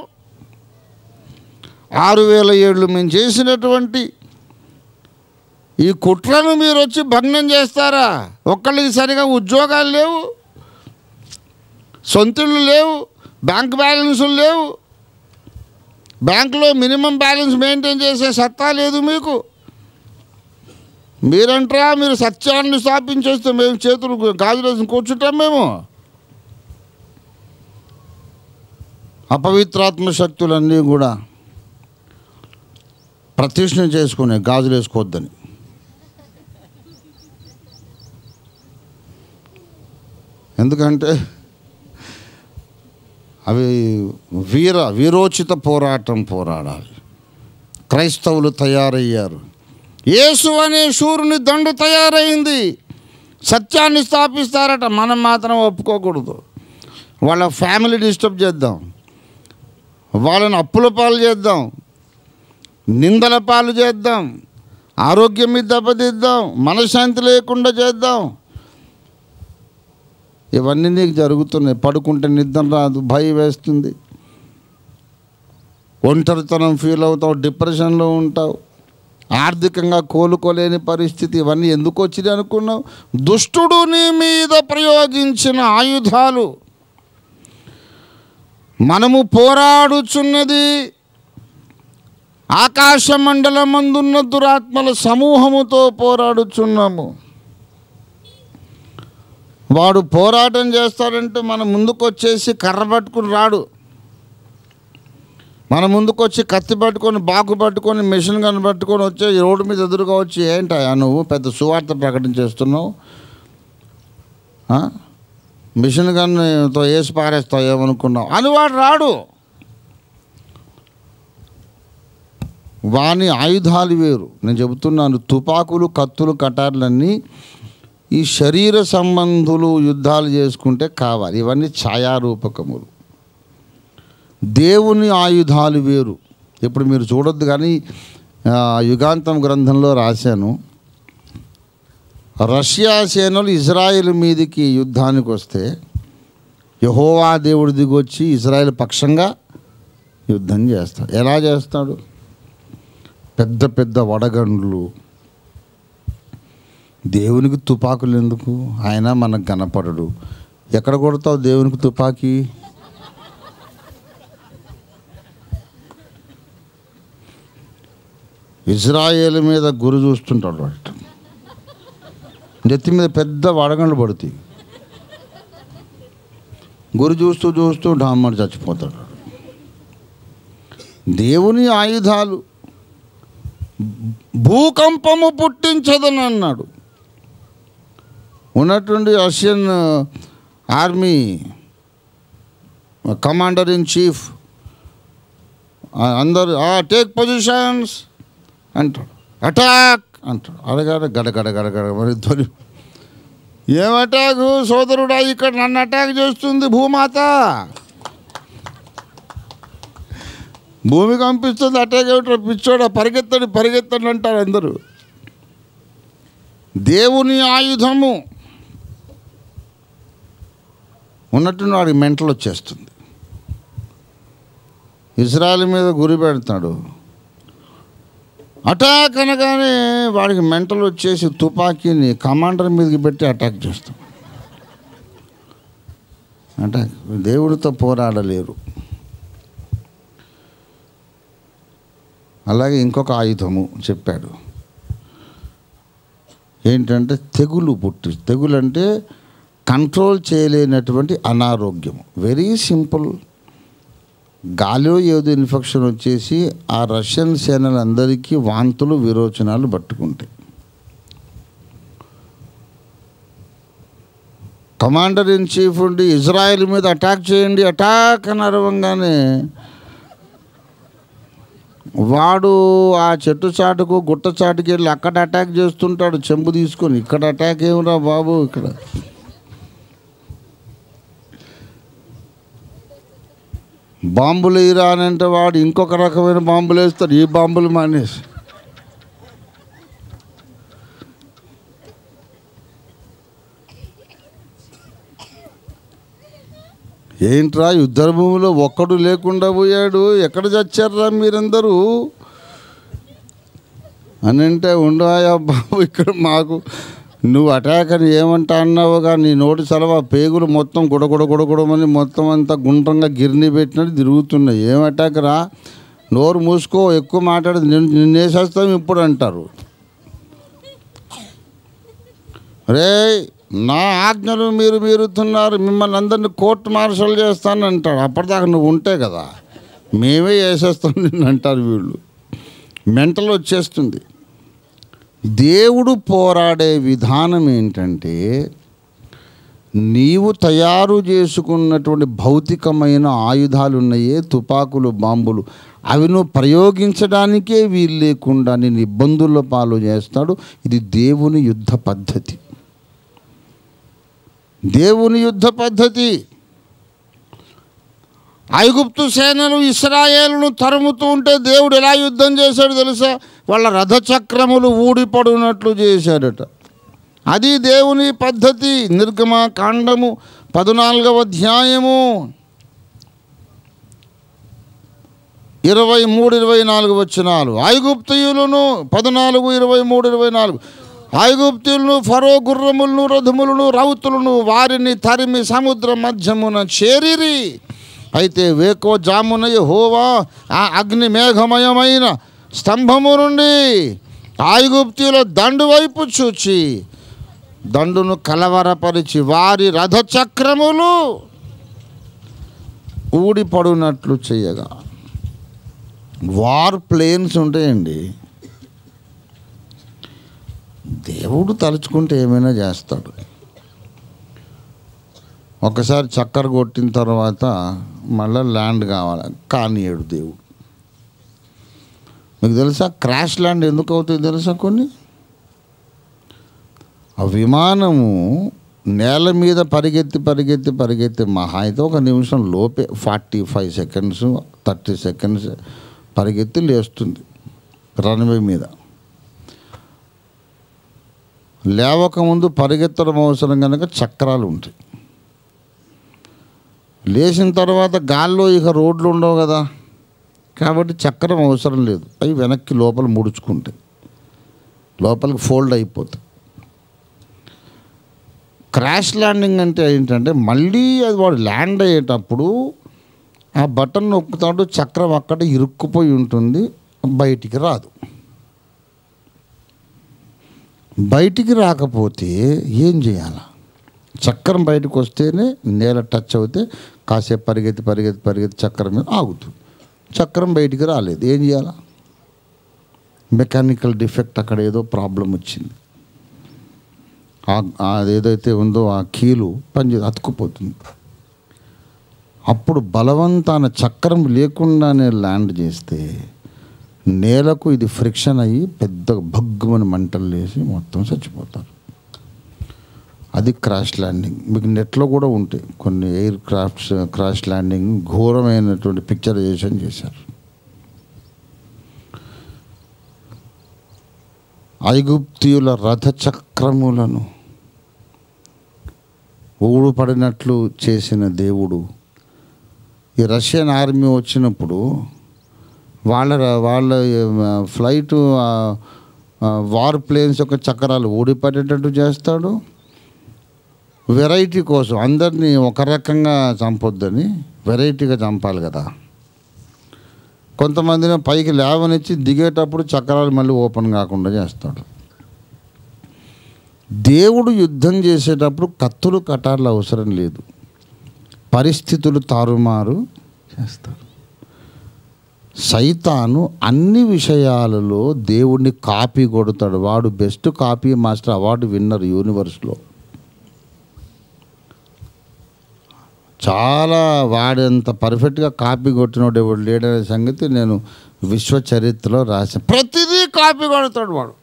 ఆరు వేల ఏళ్ళు మేము చేసినటువంటి ఈ కుట్రను మీరు వచ్చి భగ్నం చేస్తారా ఒక్కళ్ళకి సరిగా ఉద్యోగాలు లేవు సొంతిళ్ళు లేవు బ్యాంక్ బ్యాలెన్సులు లేవు బ్యాంకులో మినిమం బ్యాలెన్స్ మెయింటైన్ చేసే సత్తా లేదు మీకు మీరంటారా మీరు సత్యాన్ని స్థాపించేస్తే మేము చేతులు గాజులేసి కూర్చుంటాం మేము అపవిత్రాత్మ శక్తులన్నీ కూడా ప్రతిష్ఠ చేసుకునే గాజులు వేసుకోవద్దని ఎందుకంటే అవి వీర వీరోచిత పోరాటం పోరాడాలి క్రైస్తవులు తయారయ్యారు యేసు అనే శూరుని దండు తయారైంది సత్యాన్ని స్థాపిస్తారట మనం మాత్రం ఒప్పుకోకూడదు వాళ్ళ ఫ్యామిలీ డిస్టర్బ్ చేద్దాం వాళ్ళని అప్పుల పాలు చేద్దాం నిందల పాలు చేద్దాం ఆరోగ్యం మీద దెబ్బతిద్దాం మనశ్శాంతి లేకుండా చేద్దాం ఇవన్నీ నీకు జరుగుతున్నాయి పడుకుంటే నిద్ర రాదు భయం వేస్తుంది ఒంటరితనం ఫీల్ అవుతావు డిప్రెషన్లో ఉంటావు ఆర్థికంగా కోలుకోలేని పరిస్థితి ఇవన్నీ ఎందుకు వచ్చినాయి అనుకున్నావు దుష్టుడు నీ మీద ప్రయోగించిన ఆయుధాలు మనము పోరాడుచున్నది ఆకాశ మండలమందున్న దురాత్మల సమూహముతో పోరాడుచున్నాము వాడు పోరాటం చేస్తాడంటే మన ముందుకు వచ్చేసి కర్ర పట్టుకుని రాడు మన ముందుకు వచ్చి కత్తి పట్టుకొని బాకు పట్టుకొని మిషన్ గన్ పట్టుకొని వచ్చి ఈ రోడ్డు మీద ఎదురుగా వచ్చి ఏంటయ్యా నువ్వు పెద్ద సువార్త ప్రకటన చేస్తున్నావు ఆ? మిషన్ గన్తో వేసి పారేస్తావు ఏమనుకున్నావు అని వాడు రాడు వాని ఆయుధాలు వేరు నేను చెబుతున్నాను తుపాకులు కత్తులు కటార్లన్నీ ఈ శరీర సంబంధులు యుద్ధాలు చేసుకుంటే కావాలి ఇవన్నీ ఛాయారూపకములు దేవుని ఆయుధాలు వేరు ఇప్పుడు మీరు చూడొద్దు కానీ ఆ, యుగాంతం గ్రంథంలో రాశాను రష్యా సేనలు ఇజ్రాయెల్ మీదికి యుద్ధానికి వస్తే యహోవా దేవుడు దిగొచ్చి ఇజ్రాయెల్ పక్షంగా యుద్ధం చేస్తాడు ఎలా చేస్తాడు పెద్ద పెద్ద వడగండ్లు దేవునికి తుపాకులు ఎందుకు ఆయన మనకు కనపడడు ఎక్కడ కొడతావు దేవునికి తుపాకీ ఇజ్రాయేల్ మీద గురి చూస్తుంటాడు వాడు నెత్తి మీద పెద్ద వడగండ్లు పడుతాయి గురి చూస్తూ చూస్తూ డామ్మడి చచ్చిపోతాడు దేవుని ఆయుధాలు భూకంపము పుట్టించదని అన్నాడు ఉన్నటువంటి Russian army commander in chief అందరు టేక్ పొజిషన్స్ అంటాడు అటాక్ అంటాడు అడగాడు గడ గడ గడ గడ మరి ధ్వని ఏం అటాక్ సోదరుడా ఇక్కడ నన్ను అటాక్ చేస్తుంది భూమాత భూమి కంపిస్తుంది అటాక్ ఏమిటో పిచ్చోడా పరిగెత్తండి పరిగెత్తండి అంటారు అందరూ దేవుని ఆయుధము ఉన్నట్టు వాడికి మెంటల్ వచ్చేస్తుంది ఇజ్రాయల్ మీద గురి పెడతాడు అటాక్ అనగానే వాడికి మెంటల్ వచ్చేసి తుపాకీని కమాండర్ మీదకి పెట్టి అటాక్ చేస్తాం అటాక్ దేవుడితో పోరాడలేరు అలాగే ఇంకొక ఆయుధము చెప్పాడు ఏంటంటే తెగులు పుట్టి తెగులు అంటే కంట్రోల్ చేయలేనటువంటి అనారోగ్యం వెరీ సింపుల్ గాలిలో ఏదో ఇన్ఫెక్షన్ వచ్చేసి ఆ రష్యన్ సేనలందరికీ వాంతులు విరోచనాలు పట్టుకుంటాయి కమాండర్ ఇన్ చీఫ్ ఉండి ఇజ్రాయెల్ మీద అటాక్ చేయండి అటాక్ అని అరవంగానే వాడు ఆ చెట్టు చాటుకు గుట్ట చాటుకి వెళ్ళి అక్కడ అటాక్ చేస్తుంటాడు చెంబు తీసుకొని ఇక్కడ అటాక్ ఏమిరా బాబు ఇక్కడ బాంబులు వేయరా అని అంటే వాడు ఇంకొక రకమైన బాంబులు వేస్తాడు ఈ బాంబులు మానేసి ఏంట్రా యుద్ధ భూమిలో ఒక్కడు లేకుండా పోయాడు ఎక్కడ చచ్చారా మీరందరూ అని అంటే ఉండవాయా బాబు ఇక్కడ మాకు నువ్వు అటాక్ అని ఏమంటా అన్నావుగా నీ నోటి సెలవ పేగులు మొత్తం గుడగుడ గుడగుడమని మొత్తం అంతా గుండ్రంగా గిర్ని పెట్టినట్టు తిరుగుతున్నాయి ఏం అటాక్ రా నోరు మూసుకో ఎక్కువ మాట్లాడి నిన్నేసేస్తాం ఇప్పుడు అంటారు రే నా ఆజ్ఞలు మీరు మీరుతున్నారు మిమ్మల్ని అందరిని కోర్టు మార్షల్ చేస్తాను అంటాడు అప్పటిదాకా నువ్వు ఉంటే కదా మేమే వేసేస్తాం నిన్ను అంటారు వీళ్ళు మెంటల్ వచ్చేస్తుంది దేవుడు పోరాడే విధానం ఏంటంటే నీవు తయారు చేసుకున్నటువంటి భౌతికమైన ఆయుధాలు ఉన్నాయే తుపాకులు బాంబులు అవి నువ్వు ప్రయోగించడానికే వీలు లేకుండా నేను ఇబ్బందుల పాలు చేస్తాడు ఇది దేవుని యుద్ధ పద్ధతి దేవుని యుద్ధ పద్ధతి ఐగుప్తు సేనలు ఇస్రాయేలును తరుముతూ ఉంటే దేవుడు ఎలా యుద్ధం చేశాడు తెలుసా వాళ్ళ రథచక్రములు ఊడిపడినట్లు చేశాడట అది దేవుని పద్ధతి నిర్గమ కాండము పద్నాలుగవ అధ్యాయము ఇరవై మూడు ఇరవై నాలుగు వచ్చినాలు ఐగుప్తీయులను పద్నాలుగు ఇరవై మూడు ఇరవై నాలుగు ఐగుప్తీయులను ఫరో గుర్రములను రథములను రౌతులను వారిని తరిమి సముద్ర మధ్యమున చేరిరి అయితే వేకో జామున హోవా ఆ అగ్ని మేఘమయమైన స్తంభము నుండి ఐగుప్తీయుల దండు వైపు చూచి దండును కలవరపరిచి వారి రథచక్రములు ఊడిపడునట్లు చేయగా వార్ ప్లేన్స్ ఉంటాయండి దేవుడు తలుచుకుంటే ఏమైనా చేస్తాడు ఒకసారి చక్కర కొట్టిన తర్వాత మళ్ళీ ల్యాండ్ కావాలి కానియడు దేవుడు మీకు తెలుసా క్రాష్ ల్యాండ్ ఎందుకు అవుతుంది తెలుసా కొన్ని ఆ విమానము నేల మీద పరిగెత్తి పరిగెత్తి పరిగెత్తి మహా అయితే ఒక నిమిషం లోపే forty five seconds thirty seconds పరిగెత్తి లేస్తుంది రన్వే మీద లేవకముందు పరిగెత్తడం అవసరం కనుక చక్రాలు ఉంటాయి లేచిన తర్వాత గాల్లో ఇక రోడ్లు ఉండవు కదా కాబట్టి చక్రం అవసరం లేదు అవి వెనక్కి లోపల ముడుచుకుంటాయి లోపలికి ఫోల్డ్ అయిపోతాయి క్రాష్ ల్యాండింగ్ అంటే ఏంటంటే మళ్ళీ అది వాడు ల్యాండ్ అయ్యేటప్పుడు ఆ బటన్ నొక్కుతాడు చక్రం అక్కడ ఇరుక్కుపోయి ఉంటుంది బయటికి రాదు బయటికి రాకపోతే ఏం చేయాలి చక్రం బయటకు వస్తేనే నేల టచ్ అవుతే కాసేపు పరిగెత్తి పరిగెత్తి పరిగెత్తి చక్రం మీద ఆగుతుంది చక్రం బయటికి రాలేదు ఏం చేయాలా మెకానికల్ డిఫెక్ట్ అక్కడ ఏదో ప్రాబ్లం వచ్చింది ఆ- అదేదైతే ఉందో ఆ కీలు పని అతుకుపోతుంది అప్పుడు బలవంతాన చక్రం లేకుండానే ల్యాండ్ చేస్తే నేలకు ఇది ఫ్రిక్షన్ అయ్యి పెద్ద భగ్గుమని మంటలు లేసి మొత్తం చచ్చిపోతారు అది క్రాష్ ల్యాండింగ్ మీకు నెట్లో కూడా ఉంటాయి కొన్ని ఎయిర్ క్రాఫ్ట్స్ క్రాష్ ల్యాండింగ్ ఘోరమైనటువంటి పిక్చరైజేషన్ చేశారు ఐగుప్తియుల రథ చక్రములను ఊడుపడినట్లు చేసిన దేవుడు ఈ రష్యన్ ఆర్మీ వచ్చినప్పుడు వాళ్ళ వాళ్ళ ఫ్లైట్ వార్ ప్లేన్స్ యొక్క చక్రాలు ఊడిపడేటట్టు చేస్తాడు వెరైటీ కోసం అందరినీ ఒక రకంగా చంపొద్దని వెరైటీగా చంపాలి కదా కొంతమందిని పైకి లేవనిచ్చి దిగేటప్పుడు చక్రాలు మళ్ళీ ఓపెన్ కాకుండా చేస్తాడు దేవుడు యుద్ధం చేసేటప్పుడు కత్తులు కటార్లు అవసరం లేదు పరిస్థితులు తారుమారు చేస్తాడు సైతాను అన్ని విషయాలలో దేవుడిని కాపీ కొడతాడు వాడు best copy master award winner యూనివర్స్లో చాలా వాడంత పర్ఫెక్ట్గా కాపీ కొట్టినోడు ఎవడు లేడనే సంగతి నేను విశ్వ చరిత్రలో రాశాను ప్రతిదీ కాపీ కొడతాడు వాడు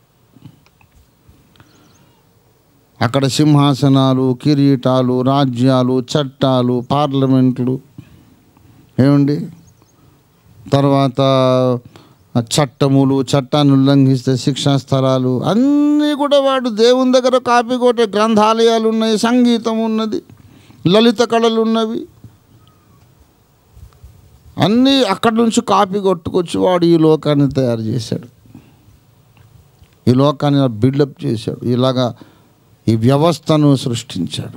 అక్కడ సింహాసనాలు కిరీటాలు రాజ్యాలు చట్టాలు పార్లమెంట్లు ఏమండి తర్వాత చట్టములు చట్టాన్ని ఉల్లంఘిస్తే శిక్షా స్థలాలు అన్నీ కూడా వాడు దేవుని దగ్గర కాపీ కొట్టే గ్రంథాలయాలు ఉన్నాయి సంగీతం ఉన్నది లలిత కళలు ఉన్నవి అన్నీ అక్కడి నుంచి కాపీ కొట్టుకొచ్చి వాడు ఈ లోకాన్ని తయారు చేశాడు ఈ లోకాన్ని బిల్డప్ చేశాడు ఇలాగా ఈ వ్యవస్థను సృష్టించాడు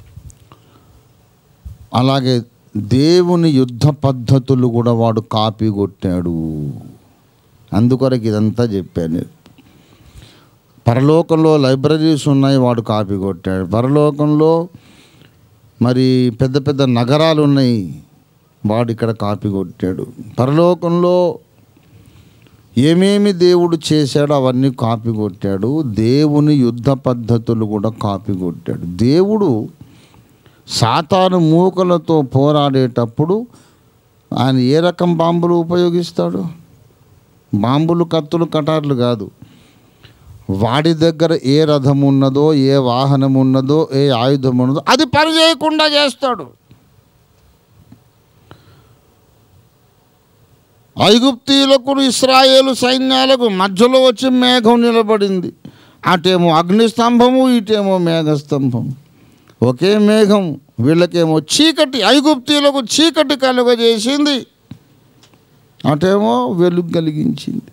అలాగే దేవుని యుద్ధ పద్ధతులు కూడా వాడు కాపీ కొట్టాడు అందుకొరకు ఇదంతా చెప్పాను పరలోకంలో లైబ్రరీస్ ఉన్నాయి వాడు కాపీ కొట్టాడు పరలోకంలో మరి పెద్ద పెద్ద నగరాలు ఉన్నాయి వాడు ఇక్కడ కాపీ కొట్టాడు పరలోకంలో ఏమేమి దేవుడు చేశాడో అవన్నీ కాపీ కొట్టాడు దేవుని యుద్ధ పద్ధతులు కూడా కాపీ కొట్టాడు దేవుడు సాతాను మూకలతో పోరాడేటప్పుడు ఆయన ఏ రకం బాంబులు ఉపయోగిస్తాడు బాంబులు కత్తులు కటార్లు కాదు వాడి దగ్గర ఏ రథం ఉన్నదో ఏ వాహనం ఉన్నదో ఏ ఆయుధం ఉన్నదో అది పని చేయకుండా చేస్తాడు ఐగుప్తీయులకు ఇస్రాయేలు సైన్యాలకు మధ్యలో వచ్చి మేఘం నిలబడింది అటేమో అగ్నిస్తంభము ఇటేమో మేఘస్తంభం ఒకే మేఘం వీళ్ళకేమో చీకటి ఐగుప్తీయులకు చీకటి కలుగజేసింది అటేమో వెలుగు కలిగించింది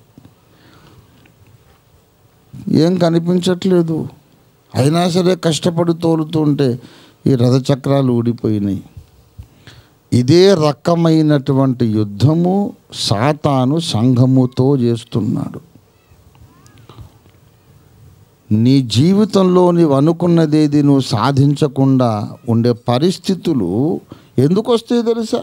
ఏం కనిపించట్లేదు అయినా సరే కష్టపడి తోలుతుంటే ఈ రథచక్రాలు ఊడిపోయినాయి ఇదే రకమైనటువంటి యుద్ధము సాతాను సంఘముతో చేస్తున్నాడు నీ జీవితంలో నీవు అనుకున్నదేది నువ్వు సాధించకుండా ఉండే పరిస్థితులు ఎందుకు వస్తాయి తెలుసా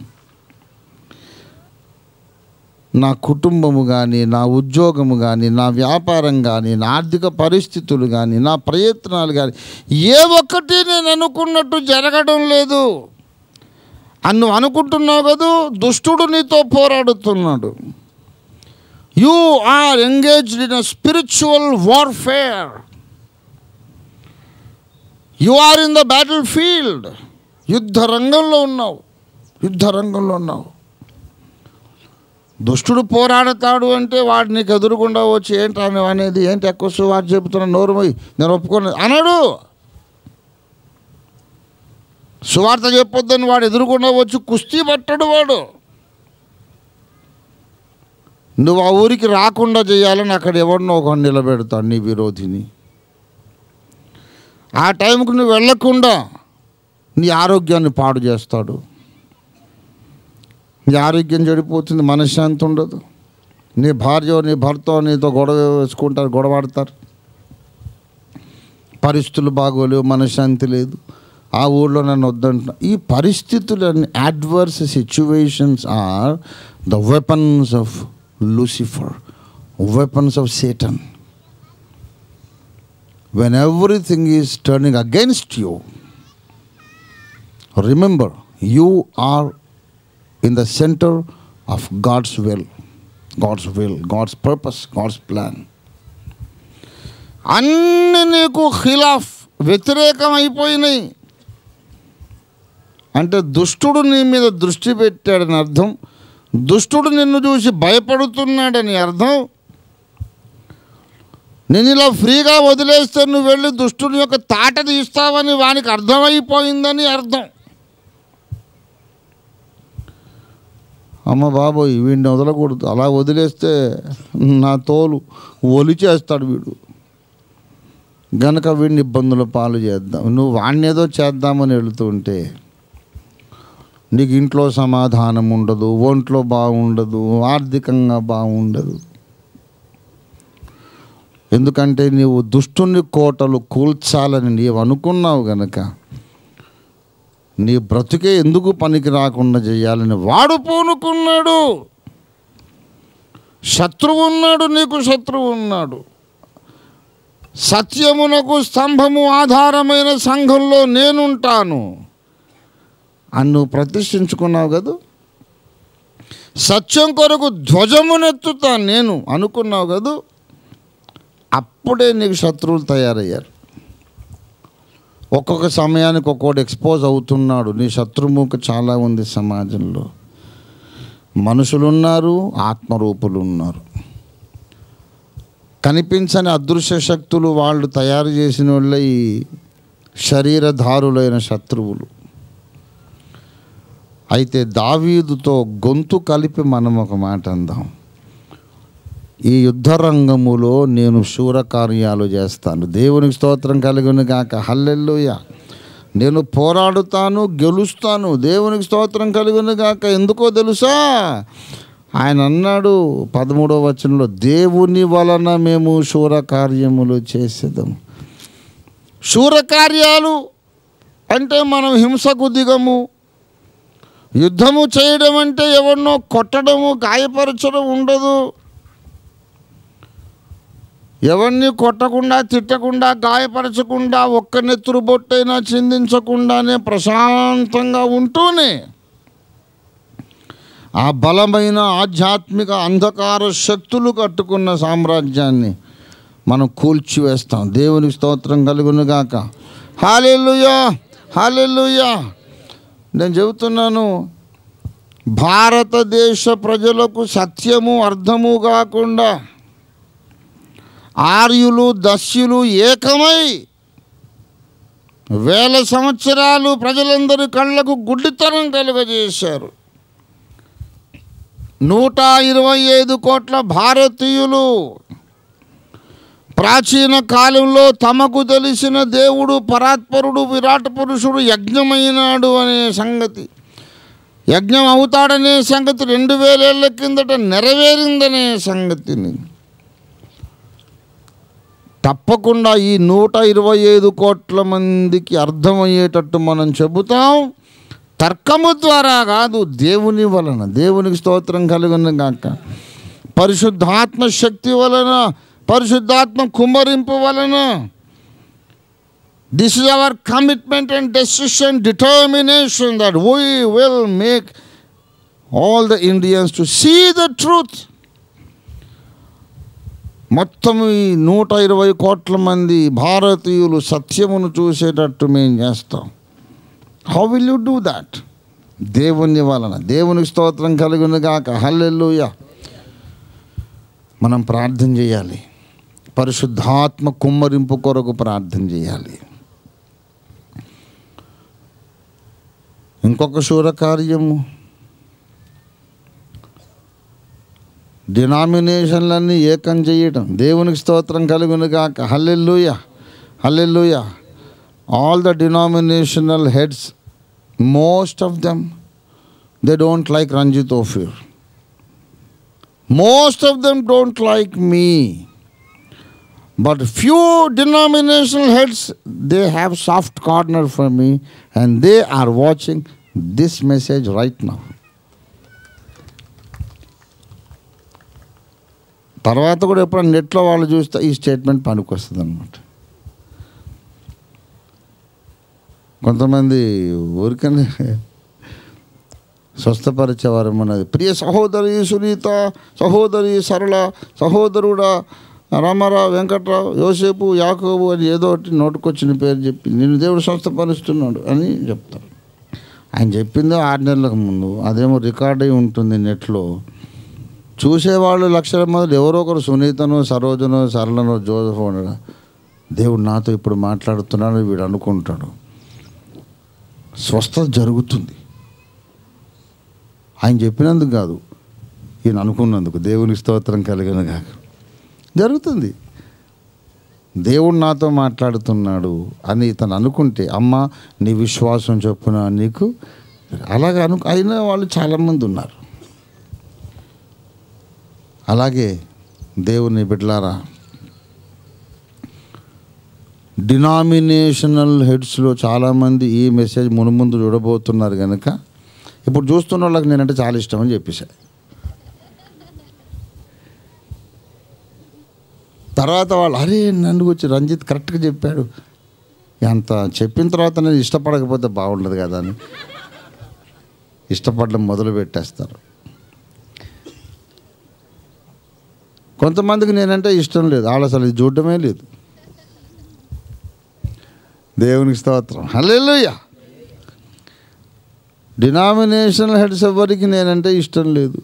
నా కుటుంబము కానీ నా ఉద్యోగము కానీ నా వ్యాపారం కానీ నా ఆర్థిక పరిస్థితులు కానీ నా ప్రయత్నాలు కానీ ఏ ఒక్కటి నేను అనుకున్నట్టు జరగడం లేదు అని నువ్వు అనుకుంటున్నావు కదూ దుష్టుడు నీతో పోరాడుతున్నాడు you are engaged in a spiritual warfare you are in the battlefield యుద్ధ రంగంలో ఉన్నావు యుద్ధ రంగంలో ఉన్నావు దుష్టుడు పోరాడతాడు అంటే వాడు నీకు ఎదురుకుండా వచ్చి ఏంటి అని అనేది ఏంటి ఎక్కువ సువార్త చెబుతున్నా నోరు పోయి నేను ఒప్పుకోను అనడు సువార్త చెప్పొద్దని వాడు ఎదురుకుండా వచ్చి కుస్తీ పట్టడు వాడు నువ్వు ఆ ఊరికి రాకుండా చేయాలని అక్కడ ఎవరినో ఒక నిలబెడతాడు నీ విరోధిని ఆ టైంకి నువ్వు వెళ్ళకుండా నీ ఆరోగ్యాన్ని పాడు చేస్తాడు నీ ఆరోగ్యం చెడిపోతుంది మనశ్శాంతి ఉండదు నీ భార్య నీ భర్త నీతో గొడవ వేసుకుంటారు గొడవాడతారు పరిస్థితులు బాగోలేవు మనశ్శాంతి లేదు ఆ ఊళ్ళో నన్ను వద్దంటున్నా ఈ పరిస్థితులన్నీ adverse situations are the weapons of Lucifer weapons of Satan when everything is turning against you remember you are in the centre of God's will God's will God's purpose God's plan అన్ని నీకు ఖిలాఫ్ వ్యతిరేకం అయిపోయినాయి అంటే దుష్టుడు నీ మీద దృష్టి పెట్టాడని అర్థం దుష్టుడు నిన్ను చూసి భయపడుతున్నాడని అర్థం నేను ఇలా ఫ్రీగా వదిలేస్తే నువ్వు వెళ్ళి దుష్టుని యొక్క తాట తీస్తావని వానికి అర్థమైపోయిందని అర్థం అమ్మ బాబోయ్ వీడిని వదలకూడదు అలా వదిలేస్తే నా తోలు ఒలిచేస్తాడు వీడు గనక వీడిని ఇబ్బందుల పాలు చేద్దాం నువ్వు వాడిని ఏదో చేద్దామని వెళుతుంటే నీకు ఇంట్లో సమాధానం ఉండదు ఒంట్లో బాగుండదు ఆర్థికంగా బాగుండదు ఎందుకంటే నీవు దుష్టుని కోటలు కూల్చాలని నీవు అనుకున్నావు గనక నీ బ్రతుకే ఎందుకు పనికి రాకుండా చేయాలని వాడు పూనుకున్నాడు శత్రువు ఉన్నాడు నీకు శత్రువు ఉన్నాడు సత్యమునకు స్తంభము ఆధారమైన సంఘంలో నేనుంటాను అని నువ్వు ప్రతిష్ఠించుకున్నావు కదా సత్యం కొరకు ధ్వజమునెత్తుతాను నేను అనుకున్నావు కదా అప్పుడే నీకు శత్రువులు తయారయ్యారు ఒక్కొక్క సమయానికి ఒక్కొక్కటి ఎక్స్పోజ్ అవుతున్నాడు నీ శత్రుముఖ చాలా ఉంది సమాజంలో మనుషులు ఉన్నారు ఆత్మరూపులు ఉన్నారు కనిపించని అదృశ్య శక్తులు వాళ్ళు తయారు చేసిన వాళ్ళ ఈ శరీరధారులైన శత్రువులు అయితే దావీదుతో గొంతు కలిపి మనం ఒక మాట అందాం ఈ యుద్ధ రంగములో నేను శూర కార్యాలు చేస్తాను దేవునికి స్తోత్రం కలిగిన కాక హల్లెల్లుయ నేను పోరాడుతాను గెలుస్తాను దేవునికి స్తోత్రం కలిగిన కాక ఎందుకో తెలుసా ఆయన అన్నాడు పదమూడవ వచనంలో దేవుని వలన మేము శూర కార్యములు చేసేదాం శూర కార్యాలు అంటే మనం హింసకు దిగము యుద్ధము చేయడం అంటే ఎవరినో కొట్టడము గాయపరచడం ఉండదు ఎవరిని కొట్టకుండా తిట్టకుండా గాయపరచకుండా ఒక్క నెత్తురు బొట్టైనా చిందించకుండానే ప్రశాంతంగా ఉంటూనే ఆ బలమైన ఆధ్యాత్మిక అంధకార శక్తులు కట్టుకున్న సామ్రాజ్యాన్ని మనం కూల్చివేస్తాం దేవునికి స్తోత్రం కలుగునుగాక హాలెల్లుయా హాలెల్లుయా నేను చెబుతున్నాను భారతదేశ ప్రజలకు సత్యము అర్థము కాకుండా ఆర్యులు దస్యులు ఏకమై వేల సంవత్సరాలు ప్రజలందరి కళ్ళకు గుడ్డితనం కలుగజేశారు నూట ఇరవై ఐదు కోట్ల భారతీయులు ప్రాచీన కాలంలో తమకు తెలిసిన దేవుడు పరాత్పరుడు విరాట్ పురుషుడు యజ్ఞమైనాడు అనే సంగతి యజ్ఞం అవుతాడనే సంగతి రెండు వేలేళ్ల కిందట నెరవేరిందనే సంగతిని తప్పకుండా ఈ నూట ఇరవై ఐదు కోట్ల మందికి అర్థమయ్యేటట్టు మనం చెబుతాం తర్కము ద్వారా కాదు దేవుని వలన దేవునికి స్తోత్రం కలుగును గాక పరిశుద్ధాత్మ శక్తి వలన పరిశుద్ధాత్మ కుమ్మరింపు వలన this is our commitment and decision determination that we will make all the Indians to see the truth మొత్తం ఈ నూట ఇరవై కోట్ల మంది భారతీయులు సత్యమును చూసేటట్టు మేము చేస్తాం how will you do that దేవుని వలన దేవునికి స్తోత్రం కలుగును గాక హల్లెలూయ మనం ప్రార్థన చేయాలి పరిశుద్ధాత్మ కుమ్మరింపు కొరకు ప్రార్థన చేయాలి ఇంకొక శూర కార్యము డినామినేషన్లన్నీ ఏకం చేయటం దేవునికి స్తోత్రం కలుగును గాక హల్లెలూయ హల్లెలూయ all the denominational heads most of them they don't like Ranjith Ophir most of them don't like me But few denominational heads, they have soft corner for me and they are watching this message right now. తర్వాత కూడా ఎప్పుడైనా నెట్లో వాళ్ళు చూస్తే ఈ statement పనికొస్తుంది అనమాట కొంతమంది ఊరికనే స్వస్థపరిచేవారు మనది ప్రియ సహోదరి సునీత సహోదరి సరళ సహోదరుడా రామారావు వెంకట్రావు యోసేపు యాకోబు అని ఏదో ఒకటి నోటుకొచ్చిన పేరు చెప్పి నిన్ను దేవుడు స్వస్థపరుస్తున్నాడు అని చెప్తారు ఆయన చెప్పిందో ఆరు నెలలకు ముందు అదేమో రికార్డ్ అయి ఉంటుంది నెట్లో చూసేవాళ్ళు లక్షల మంది ఎవరో ఒకరు సునీతను సరోజను సరళను జోసఫ్ ఉండగా దేవుడు నాతో ఇప్పుడు మాట్లాడుతున్నాడు వీడు అనుకుంటాడు స్వస్థత జరుగుతుంది ఆయన చెప్పినందుకు కాదు ఈయన అనుకున్నందుకు దేవునికి స్తోత్రం కలిగిన కాక జరుగుతుంది దేవుడు నాతో మాట్లాడుతున్నాడు అని ఇతను అనుకుంటే అమ్మ నీ విశ్వాసం చొప్పున నీకు అలాగే అను అయినా వాళ్ళు చాలామంది ఉన్నారు అలాగే దేవుని బిడ్డలారా డినామినేషనల్ హెడ్స్లో చాలామంది ఈ మెసేజ్ మునుముందు చూడబోతున్నారు కనుక ఇప్పుడు చూస్తున్న వాళ్ళకి నేనంటే చాలా ఇష్టం అని చెప్పేసా తర్వాత వాళ్ళు అరే నన్ను వచ్చి రంజిత్ కరెక్ట్గా చెప్పాడు అంత చెప్పిన తర్వాత నేను ఇష్టపడకపోతే బాగుండదు కదా అని ఇష్టపడడం మొదలు పెట్టేస్తారు కొంతమందికి నేనంటే ఇష్టం లేదు వాళ్ళు అసలు ఇది చూడటమే లేదు దేవునికి స్తోత్రం హల్లెలూయా డినామినేషనల్ హెడ్స్ ఎవరికి నేనంటే ఇష్టం లేదు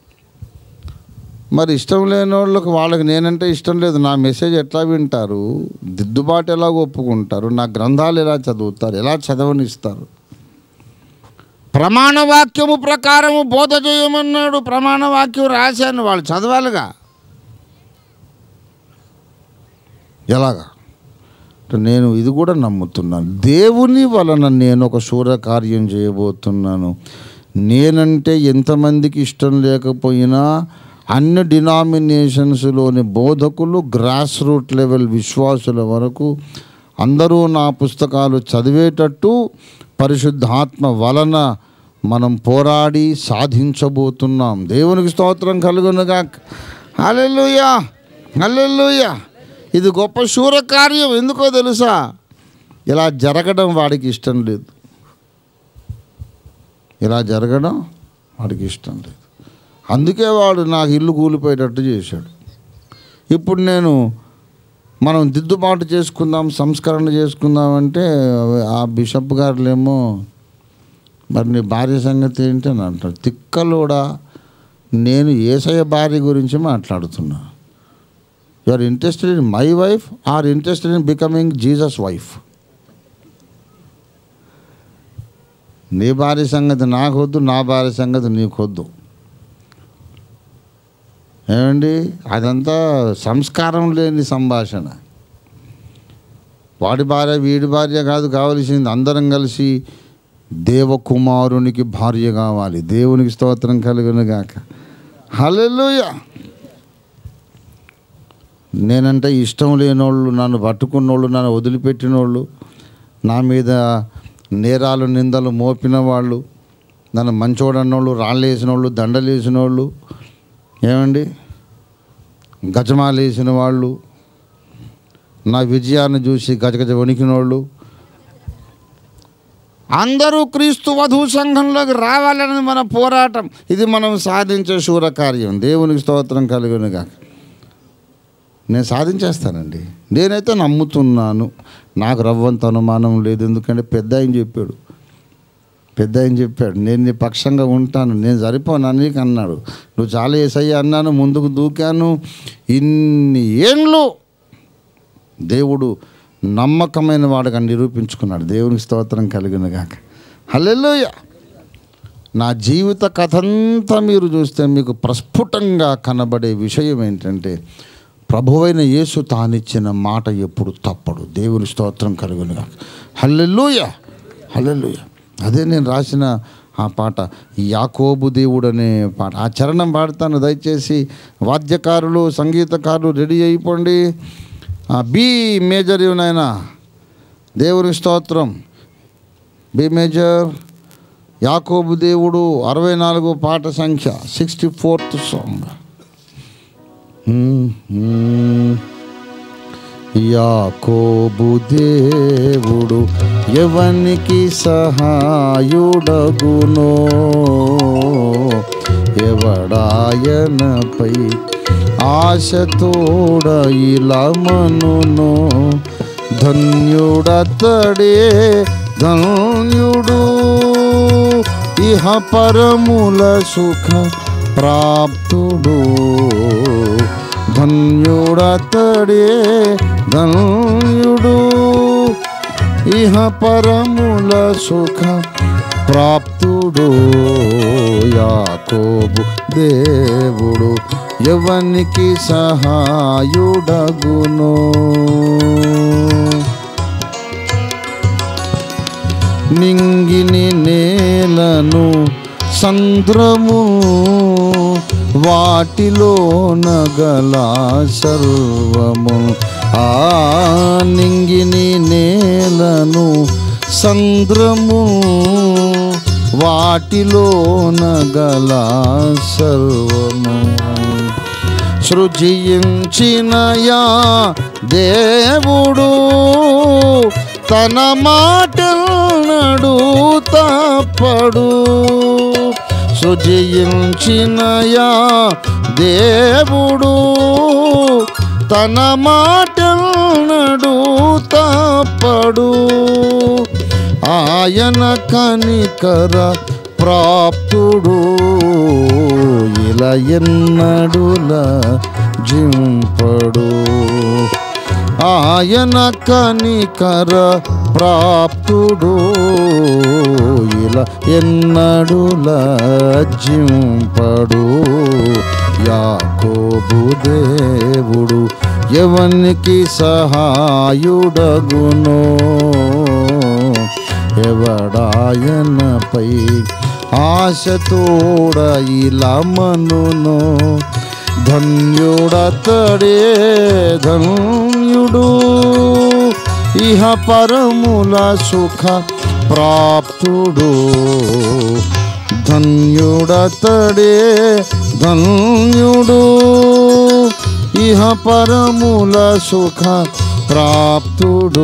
మరి ఇష్టం లేని వాళ్ళకి వాళ్ళకి నేనంటే ఇష్టం లేదు నా మెసేజ్ ఎట్లా వింటారు దిద్దుబాటు ఎలా ఒప్పుకుంటారు నా గ్రంథాలు ఎలా చదువుతారు ఎలా చదవనిస్తారు ప్రమాణ వాక్యము ప్రకారము బోధ చేయమన్నాడు ప్రమాణ వాక్యం రాశాను వాళ్ళు చదవాలిగా ఎలాగా అంటే నేను ఇది కూడా నమ్ముతున్నాను దేవుని వలన నేను ఒక శూర కార్యం చేయబోతున్నాను నేనంటే ఎంతమందికి ఇష్టం లేకపోయినా అన్ని డినామినేషన్స్లోని బోధకులు గ్రాస్ రూట్ లెవెల్ విశ్వాసుల వరకు అందరూ నా పుస్తకాలు చదివేటట్టు పరిశుద్ధాత్మ వలన మనం పోరాడి సాధించబోతున్నాం దేవునికి స్తోత్రం కలుగునుగా హల్లెలూయా హల్లెలూయా ఇది గొప్ప శూర కార్యం ఎందుకో తెలుసా ఇలా జరగడం వాడికి ఇష్టం లేదు ఇలా జరగడం వాడికి ఇష్టం లేదు అందుకే వాడు నాకు ఇల్లు కూలిపోయేటట్టు చేశాడు ఇప్పుడు నేను మనం దిద్దుబాటు చేసుకుందాం సంస్కరణ చేసుకుందాం అంటే ఆ బిషప్ గారులేమో మరి నీ భార్య సంగతి ఏంటి అని అంటాడు తిక్కలోడా నేను ఏసయ్య భార్య గురించి మాట్లాడుతున్నా you are interested in my wife are interested in becoming Jesus wife నీ భార్య సంగతి నాకు వద్దు నా భార్య సంగతి నీకు వద్దు ఏమండి అదంతా సంస్కారం లేని సంభాషణ వాడి భార్య వీడి భార్య కాదు కావలసింది అందరం కలిసి దేవకుమారునికి భార్య కావాలి దేవునికి స్తోత్రం కలుగును గాక హల్లెలూయా నేనంటే ఇష్టం లేనోళ్ళు నన్ను పట్టుకున్నోళ్ళు నన్ను వదిలిపెట్టినోళ్ళు నా మీద నేరాలు నిందలు మోపిన వాళ్ళు నన్ను మంచోడన్నోళ్ళు రాళ్ళు వేసిన వాళ్ళు దండలు వేసిన వాళ్ళు ఏమండి గజమాలు వేసిన వాళ్ళు నా విజయాన్ని చూసి గజగజ వణికిన వాళ్ళు అందరూ క్రీస్తు వధువు సంఘంలోకి రావాలని మన పోరాటం ఇది మనం సాధించే శూర కార్యం దేవునికి స్తోత్రం కలుగునుగా నేను సాధించేస్తానండి నేనైతే నమ్ముతున్నాను నాకు రవ్వంత అనుమానం లేదు ఎందుకంటే పెద్ద ఆయన చెప్పాడు పెద్ద ఆయన చెప్పాడు నేను నీ పక్షంగా ఉంటాను నేను సరిపోనా నీకు అన్నాడు నువ్వు చాలా ఏసయ్య అన్నాను ముందుకు దూకాను ఇన్ని ఏండ్లు దేవుడు నమ్మకమైన వాడుగా నిరూపించుకున్నాడు దేవునికి స్తోత్రం కలిగిన గాక హల్లెలూయ నా జీవిత కథంతా మీరు చూస్తే మీకు ప్రస్ఫుటంగా కనబడే విషయం ఏంటంటే ప్రభువైన యేసు తానిచ్చిన మాట ఎప్పుడు తప్పడు దేవుని స్తోత్రం కలుగునుగా హల్లెలూయ హల్లెలూయ అదే నేను రాసిన ఆ పాట యాకోబు దేవుడు అనే పాట ఆ చరణం పాడతాను దయచేసి వాద్యకారులు సంగీతకారులు రెడీ అయిపోండి బి మేజర్ నాయన దేవుని స్తోత్రం బి మేజర్ యాకోబు దేవుడు అరవై నాలుగు పాట సంఖ్య సిక్స్టీ ఫోర్త్ సాంగ్ యాకోబు దేవుడు ఎవనికి సహాయుడగునో ఎవడాయనపై ఆశతోడ ఇలమనును ధన్యుడతడే ధన్యుడు ఇహ పరముల సుఖ ప్రాప్తుడు ధన్యుడతడే ధన్యుడు ఇహ పరముల సుఖ ప్రాప్తుడు యాకోబు దేవుడు ఎవనికి సహాయుడగును నింగిని నేలను సంద్రము వాటిలో నగల సర్వము ఆ నింగిని నేలను సంద్రము వాటిలో నగల సర్వము సృజించినయా దేవుడు తన మాటనడు తప్పడు సృజించినయా దేవుడు తన మాటనడు తప్పడు ఆయన కనికర ప్రాప్తుడు ఇలా ఎన్నడుల జింపడు ఆయన కనికర ప్రాప్తుడు ఇలా ఎన్నడుల జింపడు యాకోబు దేవుడు ఎవనికి సహాయుడగునో ఎవడాయనపై ఆశతోడ ఇలా మనును ధన్యుడతడే ధన్యుడు ఇహ పరముల సుఖ ప్రాప్తుడు ధన్యుడతడే ధన్యుడు ఇహ పరముల సుఖ ప్రాప్తుడు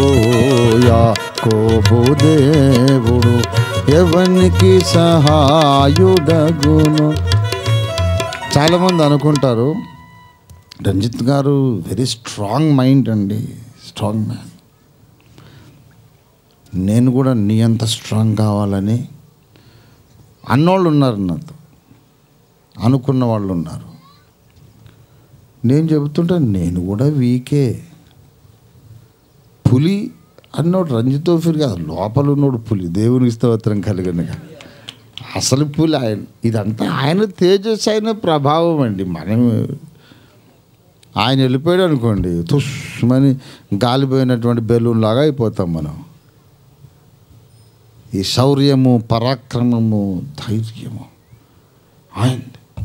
యాకోబు దేవుడు ఎవనికి సహాయుడగును చాలామంది అనుకుంటారు Ranjith garu very strong mind అండి స్ట్రాంగ్ మ్యాన్ నేను కూడా నీ అంత స్ట్రాంగ్ కావాలని అన్నోళ్ళు ఉన్నారు నాతో అనుకున్న వాళ్ళు ఉన్నారు నేను చెబుతుంటే నేను కూడా వీకే పులి అన్నోడు రంజితో ఫిర్ కాదు లోపల ఉన్నోడు పులి దేవునికి స్తోత్రం కలిగినగా అసలు పులి ఆయన ఇదంతా ఆయన తేజస్ అయిన ప్రభావం అండి మనం ఆయన వెళ్ళిపోయాడు అనుకోండి తుష్మని గాలిపోయినటువంటి బెలూన్ లాగా అయిపోతాం మనం ఈ శౌర్యము పరాక్రమము ధైర్యము ఆయన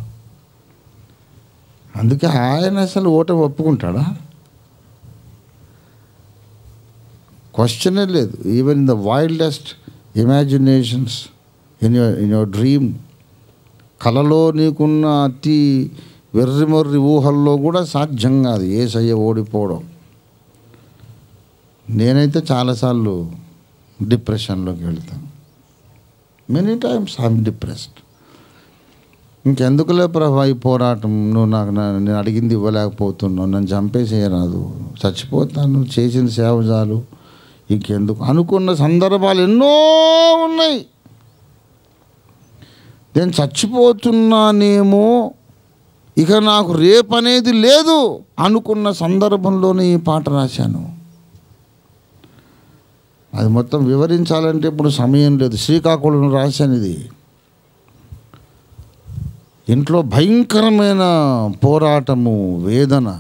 అందుకే ఆయన అసలు ఓటమి ఒప్పుకుంటాడా క్వశ్చనే లేదు even in the wildest imaginations in your in your dream కలలో నీకున్న అతి వెర్రిమొర్రి ఊహల్లో కూడా సాధ్యం కాదు ఏసయ్య ఓడిపోవడం నేనైతే చాలాసార్లు డిప్రెషన్లోకి వెళ్తాను మెనీ టైమ్స్ ఐఎమ్ డిప్రెస్డ్ ఇంకెందుకులే ప్రభా ఈ పోరాటం నువ్వు నాకు నా- నేను అడిగింది ఇవ్వలేకపోతున్నావు నన్ను చంపేసేయరాదు చచ్చిపోతాను చేసిన సేవ చాలు ఇంకెందుకు అనుకున్న సందర్భాలు ఎన్నో ఉన్నాయి నేను చచ్చిపోతున్నానేమో ఇక నాకు రేపు అనేది లేదు అనుకున్న సందర్భంలోనే ఈ పాట రాశాను అది మొత్తం వివరించాలంటే ఇప్పుడు సమయం లేదు శ్రీకాకుళం రాశాను ఇది ఇంట్లో భయంకరమైన పోరాటము వేదన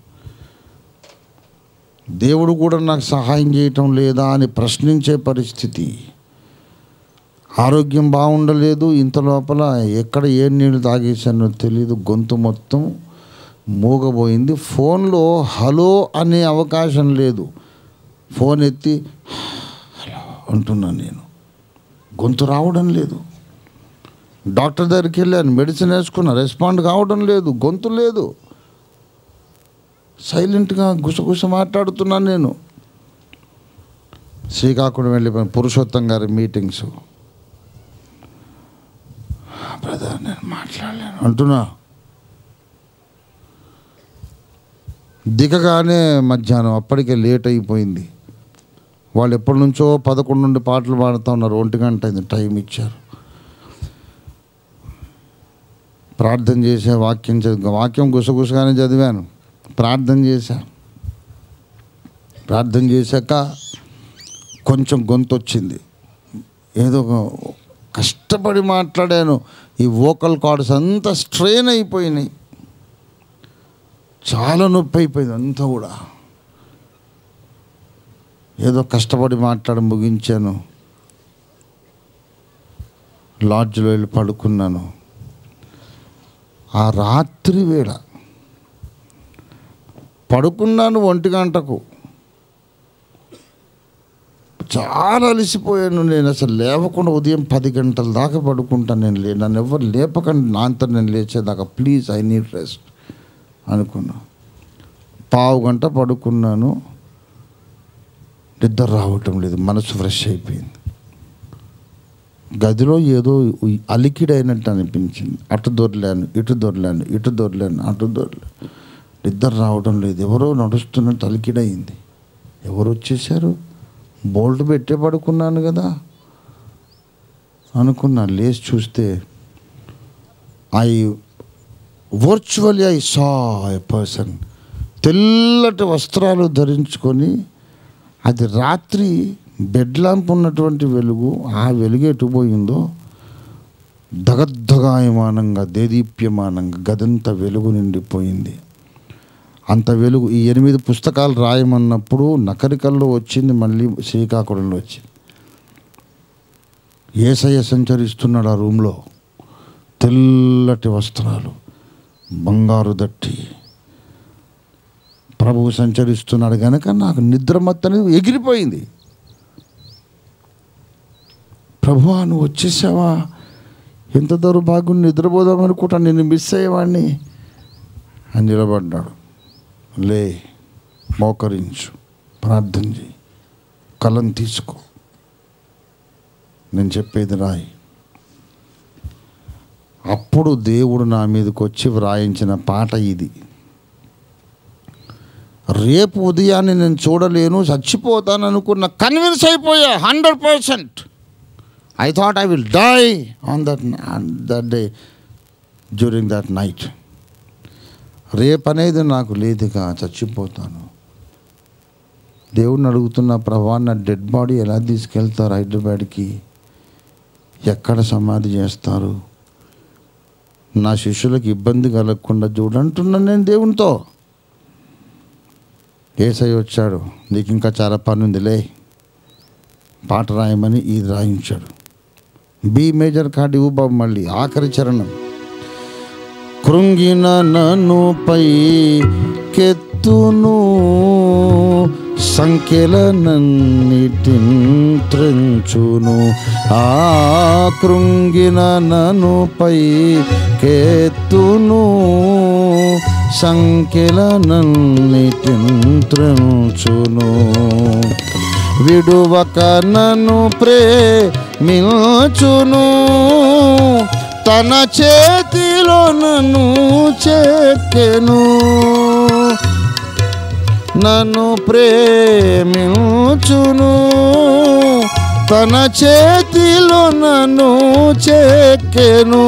దేవుడు కూడా నాకు సహాయం చేయటం లేదా అని ప్రశ్నించే పరిస్థితి ఆరోగ్యం బాగుండలేదు ఇంత లోపల ఎక్కడ ఏ నీళ్ళు తాగేసానో తెలియదు గొంతు మొత్తం మూగబోయింది ఫోన్లో హలో అనే అవకాశం లేదు ఫోన్ ఎత్తి హలో అంటున్నాను నేను గొంతు రావడం లేదు డాక్టర్ దగ్గరికి వెళ్ళాను మెడిసిన్ వేసుకున్నా రెస్పాండ్ కావడం లేదు గొంతు లేదు సైలెంట్గా గుసగుస మాట్లాడుతున్నాను నేను శ్రీకాకుళం వెళ్ళిపోయిన పురుషోత్తం గారి మీటింగ్స్ బ్రదర్ నేను మాట్లాడలేను అంటున్నా దిగగానే మధ్యాహ్నం అప్పటికే లేట్ అయిపోయింది వాళ్ళు ఎప్పటి నుంచో పదకొండు నుండి పాటలు పాడుతూ ఉన్నారు ఒంటి గంట అయింది టైం ఇచ్చారు ప్రార్థన చేసే వాక్యం చదివి వాక్యం గుసగుసగానే చదివాను ప్రార్థన చేశా ప్రార్థన చేశాక కొంచెం గొంతు వచ్చింది ఏదో ఒక- కష్టపడి మాట్లాడాను ఈ వోకల్ కార్డ్స్ అంతా స్ట్రెయిన్ అయిపోయినాయి చాలా నొప్పి అయిపోయింది అంతా కూడా ఏదో కష్టపడి మాట్లాడి ముగించాను లాడ్జ్లో వెళ్ళి పడుకున్నాను ఆ రాత్రి వేళ పడుకున్నాను ఒంటి గంటకు చాలా అలసిపోయాను నేను అసలు లేవకుండా ఉదయం పది గంటల దాకా పడుకుంటాను నేను లే నన్ను ఎవరు లేపకండి నా అంతా నేను లేచేదాకా ప్లీజ్ ఐ నీడ్ రెస్ట్ అనుకున్నా పావు గంట పడుకున్నాను నిద్ర రావటం లేదు మనసు ఫ్రెష్ అయిపోయింది గదిలో ఏదో ఉయ్- అలికిడైనట్టు అనిపించింది అటు దొరలేను ఇటు దొరలేను ఇటు దొరలేను అటు దొరలేను నిద్ర రావడం లేదు ఎవరో నడుస్తున్నట్టు అలికిడయింది ఎవరు వచ్చేసారు బోల్ట్ పెట్టే పడుకున్నాను కదా అనుకున్నా లేచి చూస్తే I virtually I saw a person తెల్లటి వస్త్రాలు ధరించుకొని అది రాత్రి బెడ్ ల్యాంప్ ఉన్నటువంటి వెలుగు ఆ వెలుగు ఎటు పోయిందో దగద్దగాయమానంగా దేదీప్యమానంగా గదంతా వెలుగు నిండిపోయింది అంత వెలుగు ఈ ఎనిమిది పుస్తకాలు రాయమన్నప్పుడు నకరికల్లో వచ్చింది మళ్ళీ శ్రీకాకుళంలో వచ్చింది ఏసయ్య సంచరిస్తున్నాడు ఆ రూమ్లో తెల్లటి వస్త్రాలు బంగారు దట్టి ప్రభువు సంచరిస్తున్నాడు కనుక నాకు నిద్ర మొత్తం ఎగిరిపోయింది ప్రభువా నువ్వు వచ్చేసావా ఎంత దౌర్భాగ్యం నిద్రపోదాం అనుకుంటా నేను మిస్ అయ్యేవాడిని అని నిలబడ్డాడు లే మోకరించు ప్రార్థన చేయి కలం తీసుకో నేను చెప్పేది రాయి అప్పుడు దేవుడు నా మీదకి వచ్చి వ్రాయించిన పాట ఇది రేపు ఉదయాన్నే నేను చూడలేను చచ్చిపోతాను అనుకున్న కన్విన్స్ అయిపోయా hundred percent I thought I will die on that that day during that night రేపు అనేది నాకు లేదుగా చచ్చిపోతాను దేవుడిని అడుగుతున్న ప్రభా నా డెడ్ బాడీ ఎలా తీసుకెళ్తారు హైదరాబాద్కి ఎక్కడ సమాధి చేస్తారు నా శిష్యులకు ఇబ్బంది కలగకుండా చూడంటున్నాను నేను దేవునితో ఏసై వచ్చాడు నీకు ఇంకా చాలా పని ఉందిలే పాట రాయమని ఇది రాయించాడు బి మేజర్ కార్డు ఇవ్వు బాబు మళ్ళీ ఆఖరి చరణం కృంగిన నన్నుపై కెత్తును సంఖ్యలనన్నిటిన్ త్రెంచును ఆ కృంగిన నన్నుపై కెత్తును సంఖ్యలనన్నిటిన్ త్రెంచును విడువక నన్ను ప్రేమిల్చును తన చేతిలో నన్ను చెక్కెను నన్ను ప్రేమించును తన చేతిలో నన్ను చెక్కెను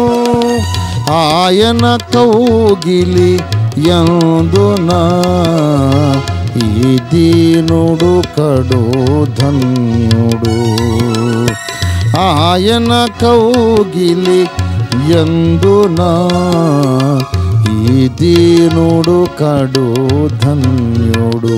ఆయన కౌగిలి యందునా ఈ దీనుడు కడు ధన్యుడు ఆయన కౌగిలి ఎందునా ఈ దీనుడు కడు ధన్యుడు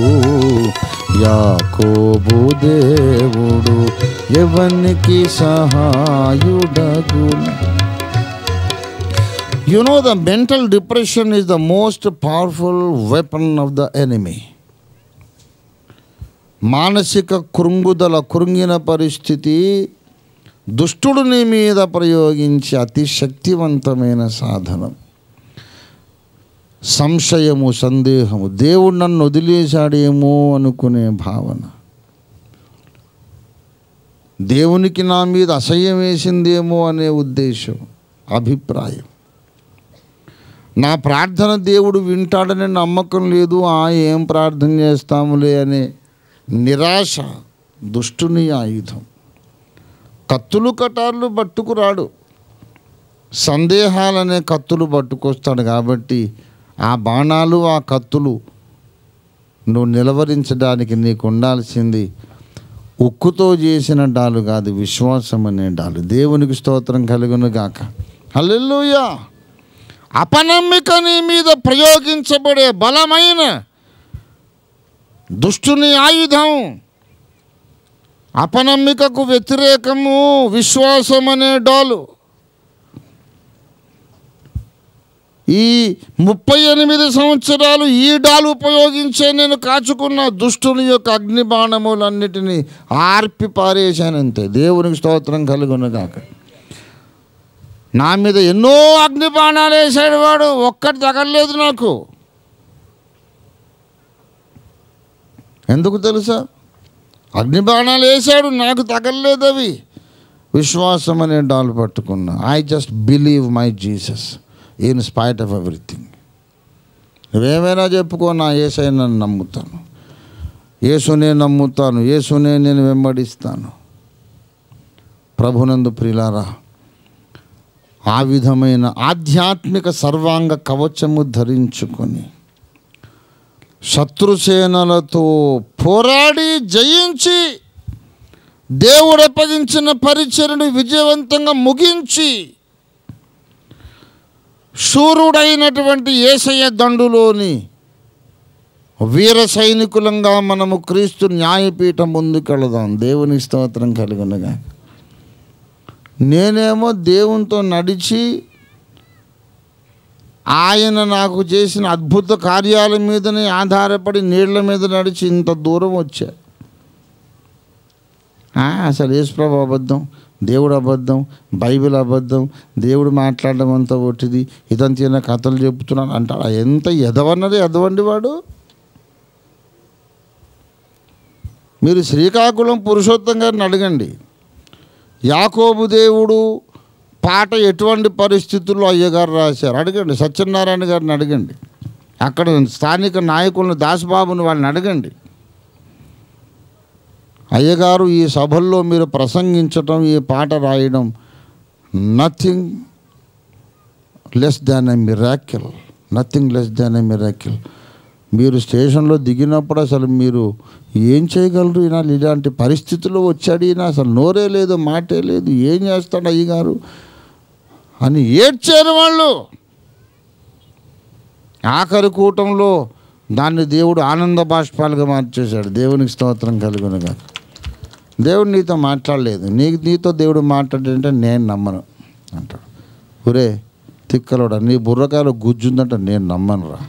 యాకోబు దేవుడు ఎవనికి సహాయుడగును You know, the mental depression is the most powerful weapon of the enemy. మానసిక కృంగుదల కృంగిన పరిస్థితి దుష్టుడు నీ మీద ప్రయోగించే అతి శక్తివంతమైన సాధనం సంశయము సందేహము దేవుడు నన్ను వదిలేశాడేమో అనుకునే భావన దేవునికి నా మీద అసహ్యం వేసిందేమో అనే ఉద్దేశం అభిప్రాయం నా ప్రార్థన దేవుడు వింటాడనే నమ్మకం లేదు ఆ ఏం ప్రార్థన చేస్తాములే అనే నిరాశ దుష్టుని ఆయుధం కత్తులు కటార్లు పట్టుకురాడు సందేహాలనే కత్తులు పట్టుకొస్తాడు కాబట్టి ఆ బాణాలు ఆ కత్తులు నువ్వు నిలవరించడానికి నీకు ఉండాల్సింది ఉక్కుతో చేసిన డాలు కాదు విశ్వాసం అనే డాలు దేవునికి స్తోత్రం కలుగును గాక హల్లెలూయా అపనమ్మిక నీ మీద ప్రయోగించబడే బలమైన దుష్టుని ఆయుధం అపనమ్మికకు వ్యతిరేకము విశ్వాసం అనే డాలు ఈ ముప్పై ఎనిమిది సంవత్సరాలు ఈ డాలు ఉపయోగించే నేను కాచుకున్న దుష్టుని యొక్క అగ్ని బాణములన్నిటినీ ఆర్పి పారేశానంతే దేవునికి స్తోత్రం కలుగునుగాక నా మీద ఎన్నో అగ్ని బాణాలు వేసాడు వాడు ఒక్కటి తగలలేదు నాకు ఎందుకు తెలుసా అగ్ని బాణాలు వేసాడు నాకు తగలలేదు అవి విశ్వాసం అనే డాలు పట్టుకున్నా I just believe my Jesus in spite of everything నువ్వేమైనా చెప్పుకో నా ఏసై నన్ను నమ్ముతాను యేసునే నమ్ముతాను యేసునే నేను వెంబడిస్తాను ప్రభునందు ప్రిలారా ఆ విధమైన ఆధ్యాత్మిక సర్వాంగ కవచము ధరించుకొని శత్రుసేనలతో పోరాడి జయించి దేవుడు అప్పగించిన పరిచయను విజయవంతంగా ముగించి శూరుడైనటువంటి ఏసయ్య దండులోని వీర సైనికులంగా మనము క్రీస్తు న్యాయపీఠం ముందుకెళదాం దేవుని స్తోత్రం కలుగునగా నేనేమో దేవునితో నడిచి ఆయన నాకు చేసిన అద్భుత కార్యాల మీదనే ఆధారపడి నీళ్ల మీద నడిచి ఇంత దూరం వచ్చా ఆ, అసలు యేసుప్రభు అబద్ధం దేవుడు అబద్ధం బైబిల్ అబద్ధం దేవుడు మాట్లాడడం అంతా ఒట్టిది ఇదంతా కథలు చెప్తున్నాను అంటాడు ఎంత ఎదవన్నది ఎదవండి వాడు మీరు శ్రీకాకుళం పురుషోత్తం గారిని అడగండి యాకోబు దేవుడు పాట ఎటువంటి పరిస్థితుల్లో అయ్యగారు రాశారు అడగండి సత్యనారాయణ గారిని అడగండి అక్కడ స్థానిక నాయకులను దాసబాబుని వాళ్ళని అడగండి అయ్యగారు ఈ సభల్లో మీరు ప్రసంగించటం ఈ పాట రాయడం nothing less than a miracle nothing less than a miracle మీరు స్టేషన్లో దిగినప్పుడు అసలు మీరు ఏం చేయగలరు ఈయన ఇలాంటి పరిస్థితుల్లో వచ్చాడు ఈయన అసలు నోరే లేదు మాటే లేదు ఏం చేస్తాడు అయ్యగారు అని ఏడ్చారు వాళ్ళు ఆఖరి కూటంలో దాన్ని దేవుడు ఆనంద బాష్పాలుగా మార్చేశాడు దేవునికి స్తోత్రం కలుగునుగా దేవుడు నీతో మాట్లాడలేదు నీకు నీతో దేవుడు మాట్లాడంటే నేను నమ్మను అంటాడు ఒరే తిక్కలోడా నీ బుర్రకాయలో గుజ్జుందంటే నేను నమ్మను రా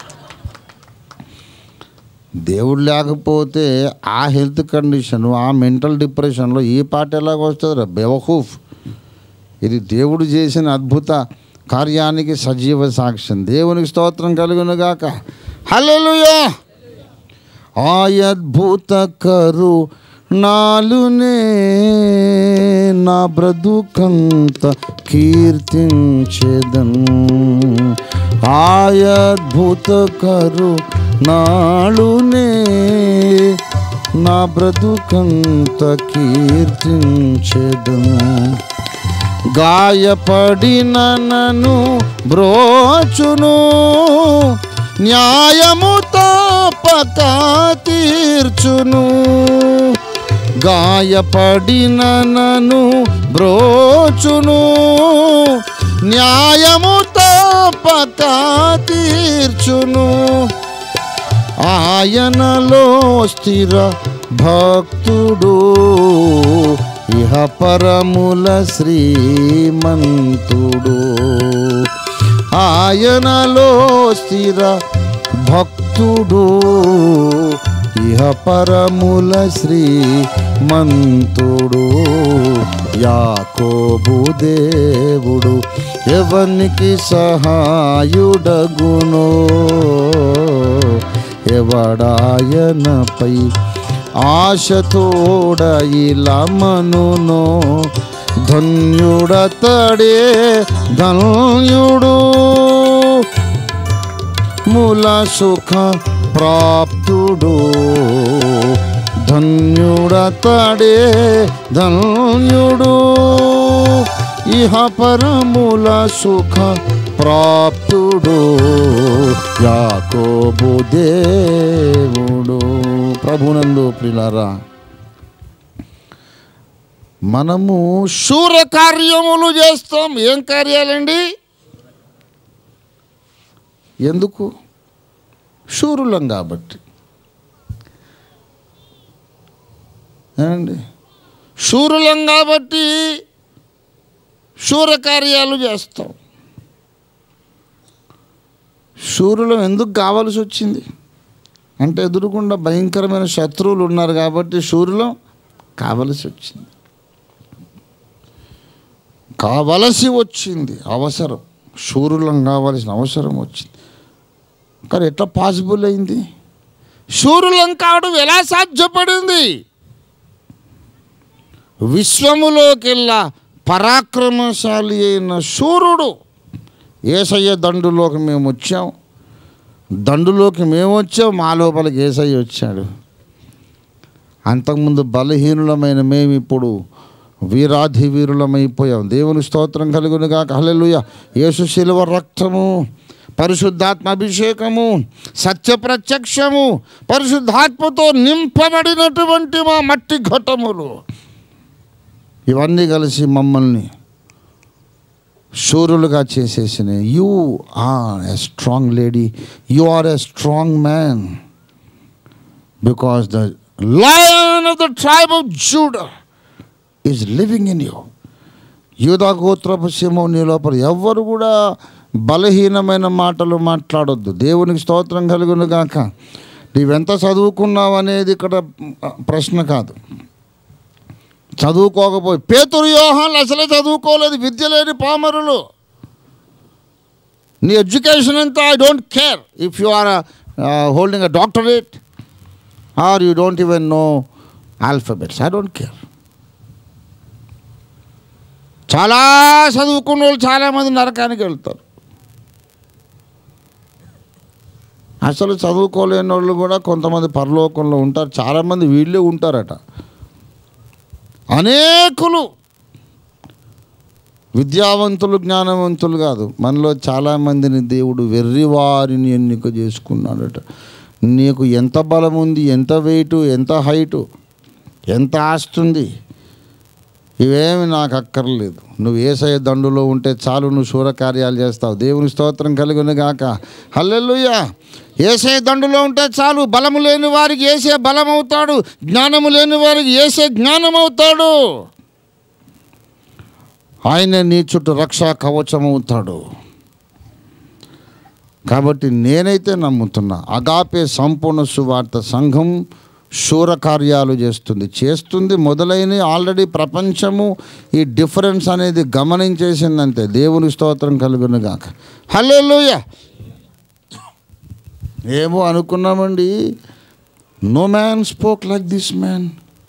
దేవుడు లేకపోతే ఆ హెల్త్ కండిషన్ ఆ మెంటల్ డిప్రెషన్లో ఈ పాట ఎలాగ వస్తుంది రా బెవహూఫ్ ఇది దేవుడు చేసిన అద్భుత కార్యానికి సజీవ సాక్ష్యం దేవునికి స్తోత్రం కలుగునుగాక హల్లెలూయా ఆ అద్భుత కరు నాలునే నా బ్రతుకంత కీర్తించేదన్ ఆ అద్భుత కరు నాలునే నా బ్రతుకంత కీర్తించేదన్ గాయపడిన నన్ను బ్రోచును న్యాయము తప్పక తీర్చును గాయపడిన నన్ను బ్రోచును న్యాయము తప్పక తీర్చును ఆయనలో స్థిర భక్తుడు ఇహ పరముల శ్రీమంతుడు ఆయనలో స్థిర భక్తుడు ఇహ పరముల శ్రీ మంతుడు యాకోబు దేవుడు ఎవనికి సహాయుడగునో ఎవడాయనపై ఆశతోడ ఇలమనునో ధన్యుడతడే ధన్యుడు మూల సుఖ ప్రాప్తుడు ధన్యుడతడే ధన్యుడు ఇహ పరముల సుఖ ప్రాప్తుడు యాకోబు దేవుడు ప్రభునందు ప్రిలరా మనము శూర కార్యములు చేస్తాం ఏం కార్యాలండి ఎందుకు శూరులం కాబట్టి ఏమండి శూరులం కాబట్టి శూర కార్యాలు చేస్తాం శూరులం ఎందుకు కావాల్సి వచ్చింది అంటే ఎదురుకుండా భయంకరమైన శత్రువులు ఉన్నారు కాబట్టి శూరులం కావలసి వచ్చింది కావలసి వచ్చింది అవసరం శూరులం కావలసిన అవసరం వచ్చింది కానీ ఎట్లా పాసిబుల్ అయింది శూరులం కావడం ఎలా సాధ్యపడింది విశ్వములోకెల్లా పరాక్రమశాలి అయిన శూరుడు ఏసయ్య దండులోకి మేము వచ్చాం దండులోకి మేము వచ్చాం మా లోపలికి ఏసయ్య వచ్చాడు అంతకుముందు బలహీనులమైన మేము ఇప్పుడు వీరాధి వీరులమైపోయాం దేవుని స్తోత్రం కలుగునుగా హల్లెలూయ యేసు శిలువ రక్తము పరిశుద్ధాత్మ అభిషేకము సత్య ప్రత్యక్షము పరిశుద్ధాత్మతో నింపబడినటువంటి మా మట్టి ఘటములు ఇవన్నీ కలిసి మమ్మల్ని శూరులుగా చేసేసినాయి you are a strong lady you are a strong man because the lion of the tribe of Judah is living in you యూదా గోత్రపు సింహం నీ లోపల ఎవ్వరు కూడా బలహీనమైన మాటలు మాట్లాడొద్దు దేవునికి స్తోత్రం కలుగును గాక నీవెంత చదువుకున్నావు అనేది ఇక్కడ ప్రశ్న కాదు చదువుకోకపోయి పేతురు యోహాన్లు అసలే చదువుకోలేదు విద్య లేని పామరులు నీ ఎడ్యుకేషన్ అంతా I don't care if you are holding a doctorate or you don't even know alphabets I don't care చాలా చదువుకున్న వాళ్ళు చాలామంది నరకానికి వెళ్తారు అసలు చదువుకోలేని వాళ్ళు కూడా కొంతమంది పరలోకంలో ఉంటారు చాలామంది వీళ్ళే ఉంటారట అనేకులు విద్యావంతులు జ్ఞానవంతులు కాదు మనలో చాలామందిని దేవుడు వెర్రివారిని ఎన్నిక చేసుకున్నాడట నీకు ఎంత బలం ఉంది ఎంత వెయిట్ ఎంత హైటు ఎంత ఆస్తుంది ఇవేమి నాకు అక్కర్లేదు నువ్వు ఏసయ దండులో ఉంటే చాలు నువ్వు శూరకార్యాలు చేస్తావు దేవుని స్తోత్రం కలుగును గాక హల్లెలూయా ఏసే దండులో ఉంటే చాలు బలము లేని వారికి ఏసే బలం అవుతాడు జ్ఞానము లేని వారికి ఏసే జ్ఞానం అవుతాడు ఆయన నీ చుట్టూ రక్షా కవచం అవుతాడు కాబట్టి నేనైతే నమ్ముతున్నా అగాపే సంపూర్ణ సువార్త సంఘం శూర కార్యాలు చేస్తుంది చేస్తుంది మొదలైన ఆల్రెడీ ప్రపంచము ఈ డిఫరెన్స్ అనేది గమనించేసిందంతే దేవుని స్తోత్రం కలుగును గాక హల్లెలూయ ఏమో అనుకున్నామండి no man spoke like this man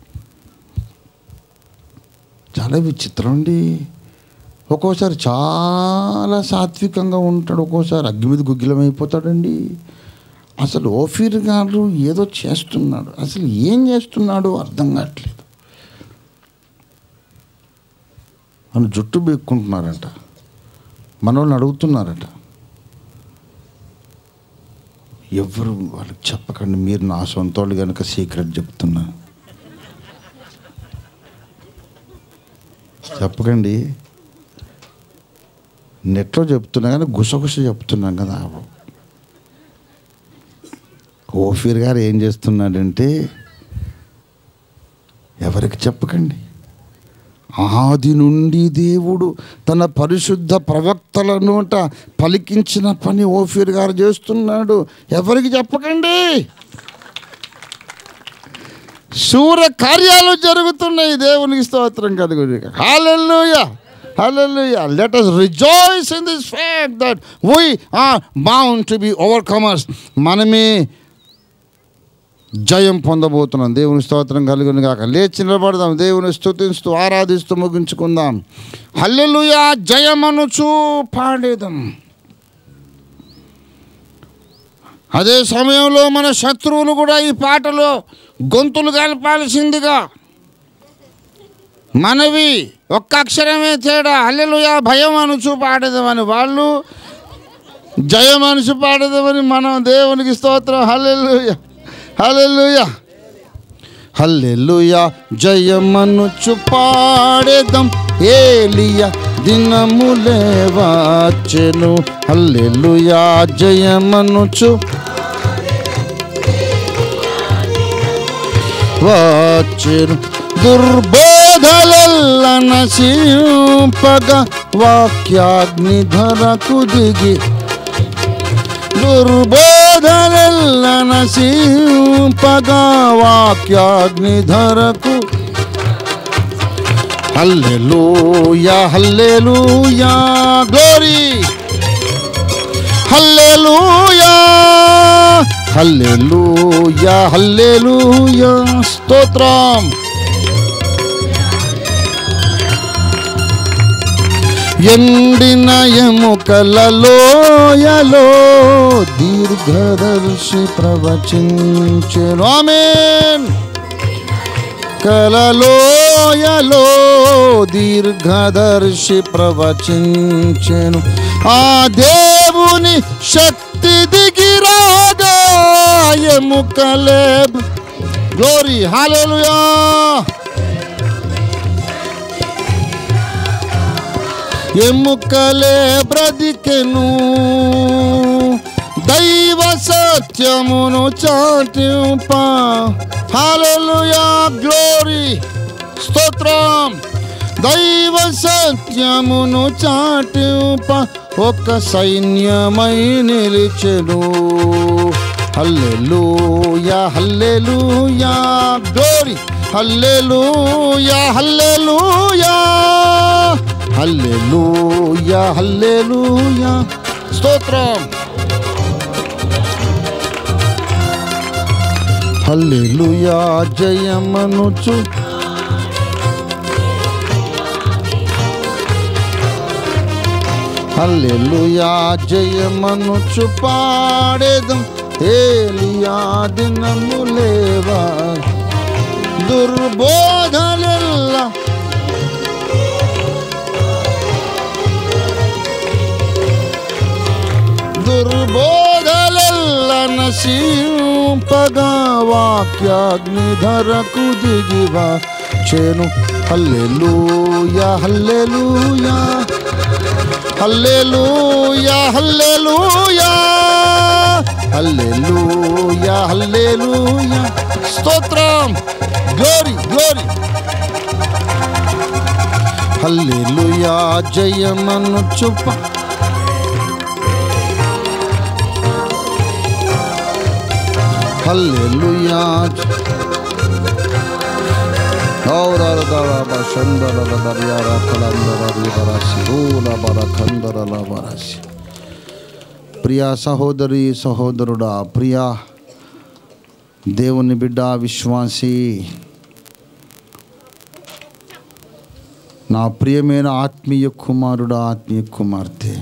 చాలా విచిత్రం అండి ఒక్కోసారి చాలా సాత్వికంగా ఉంటాడు ఒక్కోసారి అగ్గి మీద గుగ్గిలమైపోతాడండి అసలు ఓఫీర్ గారు ఏదో చేస్తున్నాడు అసలు ఏం చేస్తున్నాడో అర్థం కావట్లేదు అని జుట్టు బీక్కుంటున్నారంట మనోళ్ళని అడుగుతున్నారట ఎవరు వాళ్ళకి చెప్పకండి మీరు నా సొంత వాళ్ళు కనుక సీక్రెట్ చెప్తున్నా చెప్పకండి నెట్లో చెప్తున్నా కానీ గుసగుస చెప్తున్నాం కదా ఓఫీర్ గారు ఏం చేస్తున్నాడంటే ఎవరికి చెప్పకండి ఆది నుండి దేవుడు తన పరిశుద్ధ ప్రవక్తల నోట పలికించిన పని ఓఫీర్ గారు చేస్తున్నాడు ఎవరికి చెప్పకండి శూర కార్యాలు జరుగుతున్నాయి దేవునికి స్తోత్రం కలుగుని హాలెల్లుయ హాలెల్లుయ let us rejoice in this fact that we are bound to be overcomers మనమే జయం పొందబోతున్నాం దేవుని స్తోత్రం కలుగుని కాక లేచి నిలబడదాం దేవుని స్తుతిస్తూ ఆరాధిస్తూ ముగించుకుందాం హల్లెలూయా జయమనుచు పాడేదాం అదే సమయంలో మన శత్రువులు కూడా ఈ పాటలో గొంతులు కలపాల్సిందిగా మనవి ఒక్క అక్షరమే తేడా హల్లెలూయా భయం అనుచు పాడేదామని వాళ్ళు జయం అనుచు పాడేదామని మనం దేవునికి స్తోత్రం హల్లెలూయా హల్లెలూయా హల్లెలూయా జయమనుచు పాడేదం ఏలియా దినములే వచ్చెను హల్లెలూయా జయమనుచు వచ్చెను దుర్బోధలెల్ల నశింపగ వాక్యాగ్ని ధరకు దిగి దుర్బోధనెల్ల నశింపగా వాక్యాగ్ని ధరకు హల్లెలూయా హల్లెలూయా గ్లోరీ హల్లెలూయా హల్లెలూయా హల్లెలూయా స్తోత్రం ఎండిన ఎముకలలోయలో దీర్ఘదర్శి ప్రవచించెను ఆమేన్ కలలోయలో దీర్ఘదర్శి ప్రవచించెను ఆ దేవుని శక్తి దిగిరాగా ఎముకలే గ్లోరీ హాలేలుయా ఎముకలే బ్రతికెను దైవ సత్యమును చాటింప హల్లెలూయా గ్లోరీ స్తోత్రం దైవ సత్యమును చాటింప ఒక సైన్యమై నిలిచెను హల్లెలూయా హల్లెలూయా గ్లోరీ హల్లెలూయా హల్లెలూయా హల్లెలూయా హల్లెలూయా స్తోత్రం హల్లెలూయా జయమనుచు హల్లెలూయా జయమనుచు పాడేదం ఏలియా దినములేవా దుర్బోధనెల్లా దుర్బోధలెల్ల నశింపగా వాక్యాగ్ని ధరకు దిగివా చేను హల్లెలూయా హల్లెలూయా హల్లెలూయా హల్లెలూయా హల్లెలూయా హల్లెలూయా స్తోత్రం గ్లోరీ గ్లోరీ హల్లెలూయా జయమను చుప్ప హల్లెలూయా ఔరర దరబ షందర దర్యార కలందర రిబరసి రూల బర కందరల బరసి ప్రియా సహోదరి సహోదరుడా ప్రియా దేవుని బిడ్డ విశ్వాసి నా ప్రియమైన ఆత్మీయ కుమారుడా ఆత్మీయ కుమార్తె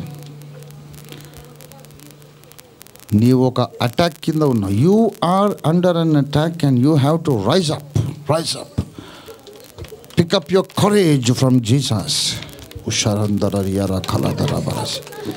నీవు ఒక అటాక్ కింద ఉన్నావు you are under an attack and you have to rise up rise up pick up your courage from Jesus ఉషారందర కలదర బరస్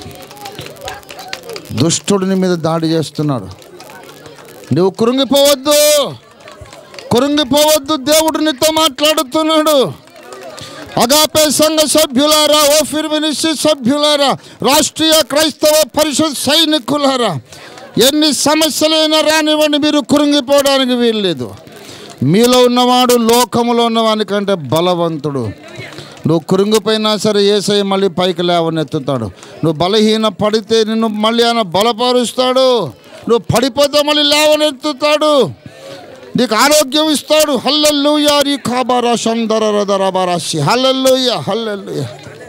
దుష్టుడిని మీద దాడి చేస్తున్నాడు నువ్వు కురుంగిపోవద్దు కురుంగిపోవద్దు దేవుడు నీతో మాట్లాడుతున్నాడు అగాపే సంఘ సభ్యులారా ఓఫిర్ మినిస్ట్రీ సభ్యులారా రాష్ట్రీయ క్రైస్తవ పరిషత్ సైనికులారా ఎన్ని సమస్యలైనా రానివ్వండి మీరు కురింగిపోవడానికి వీల్లేదు మీలో ఉన్నవాడు లోకములో ఉన్నవాని కంటే బలవంతుడు నువ్వు కృంగిపోయినా సరే ఏసై మళ్ళీ పైకి లేవనెత్తుతాడు నువ్వు బలహీన పడితే నిన్ను మళ్ళీ ఆయన బలపరుస్తాడు నువ్వు పడిపోతే మళ్ళీ లేవనెత్తుతాడు నీకు ఆరోగ్యం ఇస్తాడు హల్లెలూయా రీ ఖాబారా శందరరదరబరాసి హల్లెలూయా హల్లెలూయా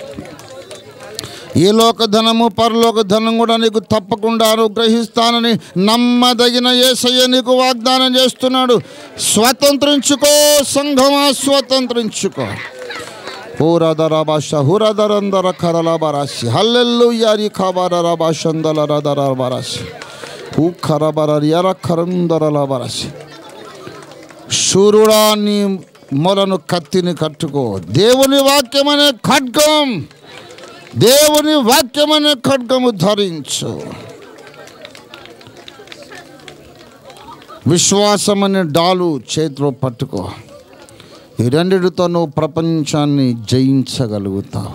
ఈ లోక ధనము పరలోక ధనం కూడా నీకు తప్పకుండా అనుగ్రహిస్తానని నమ్మదగిన యేసయ్య నీకు వాగ్దానం చేస్తున్నాడు స్వతంత్రించుకో సంఘమా స్వతంత్రించుకో హూరదర భాష హురదరందర కరల బరాసి హల్లెల్లు యారి ఖబర భాషందల రదర బరాసి హూ ఖరబర ఎర ఖరందరల బరాసి శూరుడా నీ మొలను కత్తిని కట్టుకో దేవుని వాక్యమనే ఖడ్గం దేవుని వాక్యమనే ఖడ్గము ధరించు విశ్వాసమనే డాలు చేతిలో పట్టుకో ఈ రెండిటితో నువ్వు ప్రపంచాన్ని జయించగలుగుతావు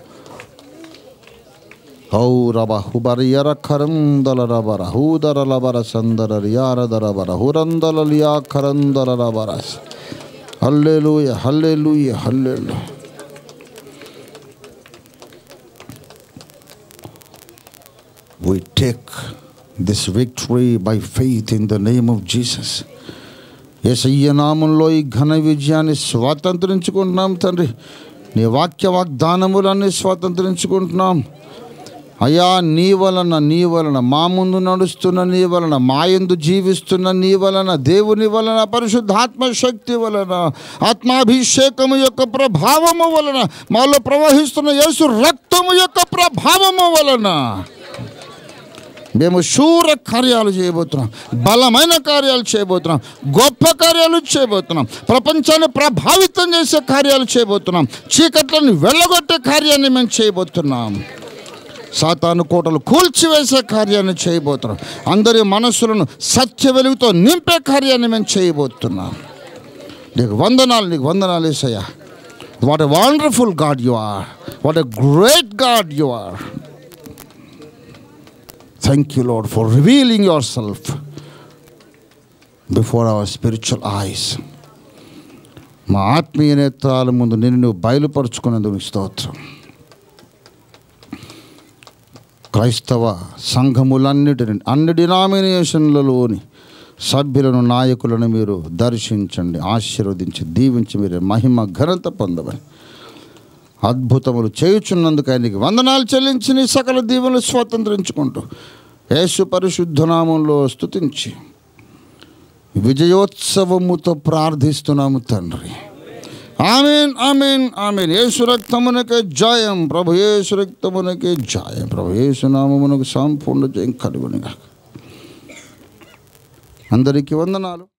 హౌ రబ హుబర ఎర ఖరందల రబర హూదర లబర సందర రియారదర బర హురందల లియా ఖరందల రబర హల్లెలూయ హల్లెలూయ హల్లెలూయ we take this victory by faith in the name of Jesus. యేసయ్య నామంలో ఈ ఘన విజయాన్ని స్వాతంత్రించుకుంటున్నాం తండ్రి నీ వాక్య వాగ్దానములన్నీ స్వాతంత్రించుకుంటున్నాం అయ్యా నీ వలన నీ వలన మా ముందు నడుస్తున్న నీ వలన మా యందు జీవిస్తున్న నీ వలన దేవుని వలన పరిశుద్ధాత్మ శక్తి వలన ఆత్మాభిషేకము యొక్క ప్రభావము వలన మాలో ప్రవహిస్తున్న యేసు రక్తము యొక్క ప్రభావము వలన మేము శూర కార్యాలు చేయబోతున్నాం బలమైన కార్యాలు చేయబోతున్నాం గొప్ప కార్యాలు చేయబోతున్నాం ప్రపంచాన్ని ప్రభావితం చేసే కార్యాలు చేయబోతున్నాం చీకట్లను వెళ్ళగొట్టే కార్యాన్ని మేము చేయబోతున్నాం సాతాను కోటలు కూల్చివేసే కార్యాన్ని చేయబోతున్నాం అందరి మనస్సులను సత్య వెలుగుతో నింపే కార్యాన్ని మేము చేయబోతున్నాం నీకు వందనాలు నీకు వందనాలు వేసయ్యా what a wonderful God you are what a great God you are Thank you, Lord, for revealing yourself before our spiritual eyes. మా ఆత్మీయ నేత్రాల ముందు నేను నువ్వు బయలుపరుచుకున్నందుకు నీకు స్తోత్రం క్రైస్తవ సంఘములన్నిటిని అన్ని డినామినేషన్లలోని సభ్యులను నాయకులను మీరు దర్శించండి ఆశీర్వదించి దీవించి మీరు మహిమ ఘనత పొందమని అద్భుతములు చేయుచున్నందుకు ఆయనకి వందనాలు చెల్లించి నీ సకల దీవులు స్వాతంత్రించుకుంటూ యేసు పరిశుద్ధనామంలో స్తుతించి విజయోత్సవముతో ప్రార్థిస్తున్నాము తండ్రి ఆమెన్ ఆమెన్ ఆమెన్ యేసు రక్తమునకే జయం ప్రభు యేసు రక్తమునకే జయం ప్రభు యేసు నామమునకు సంపూర్ణ జయం కలుగునిగా అందరికీ వందనాలు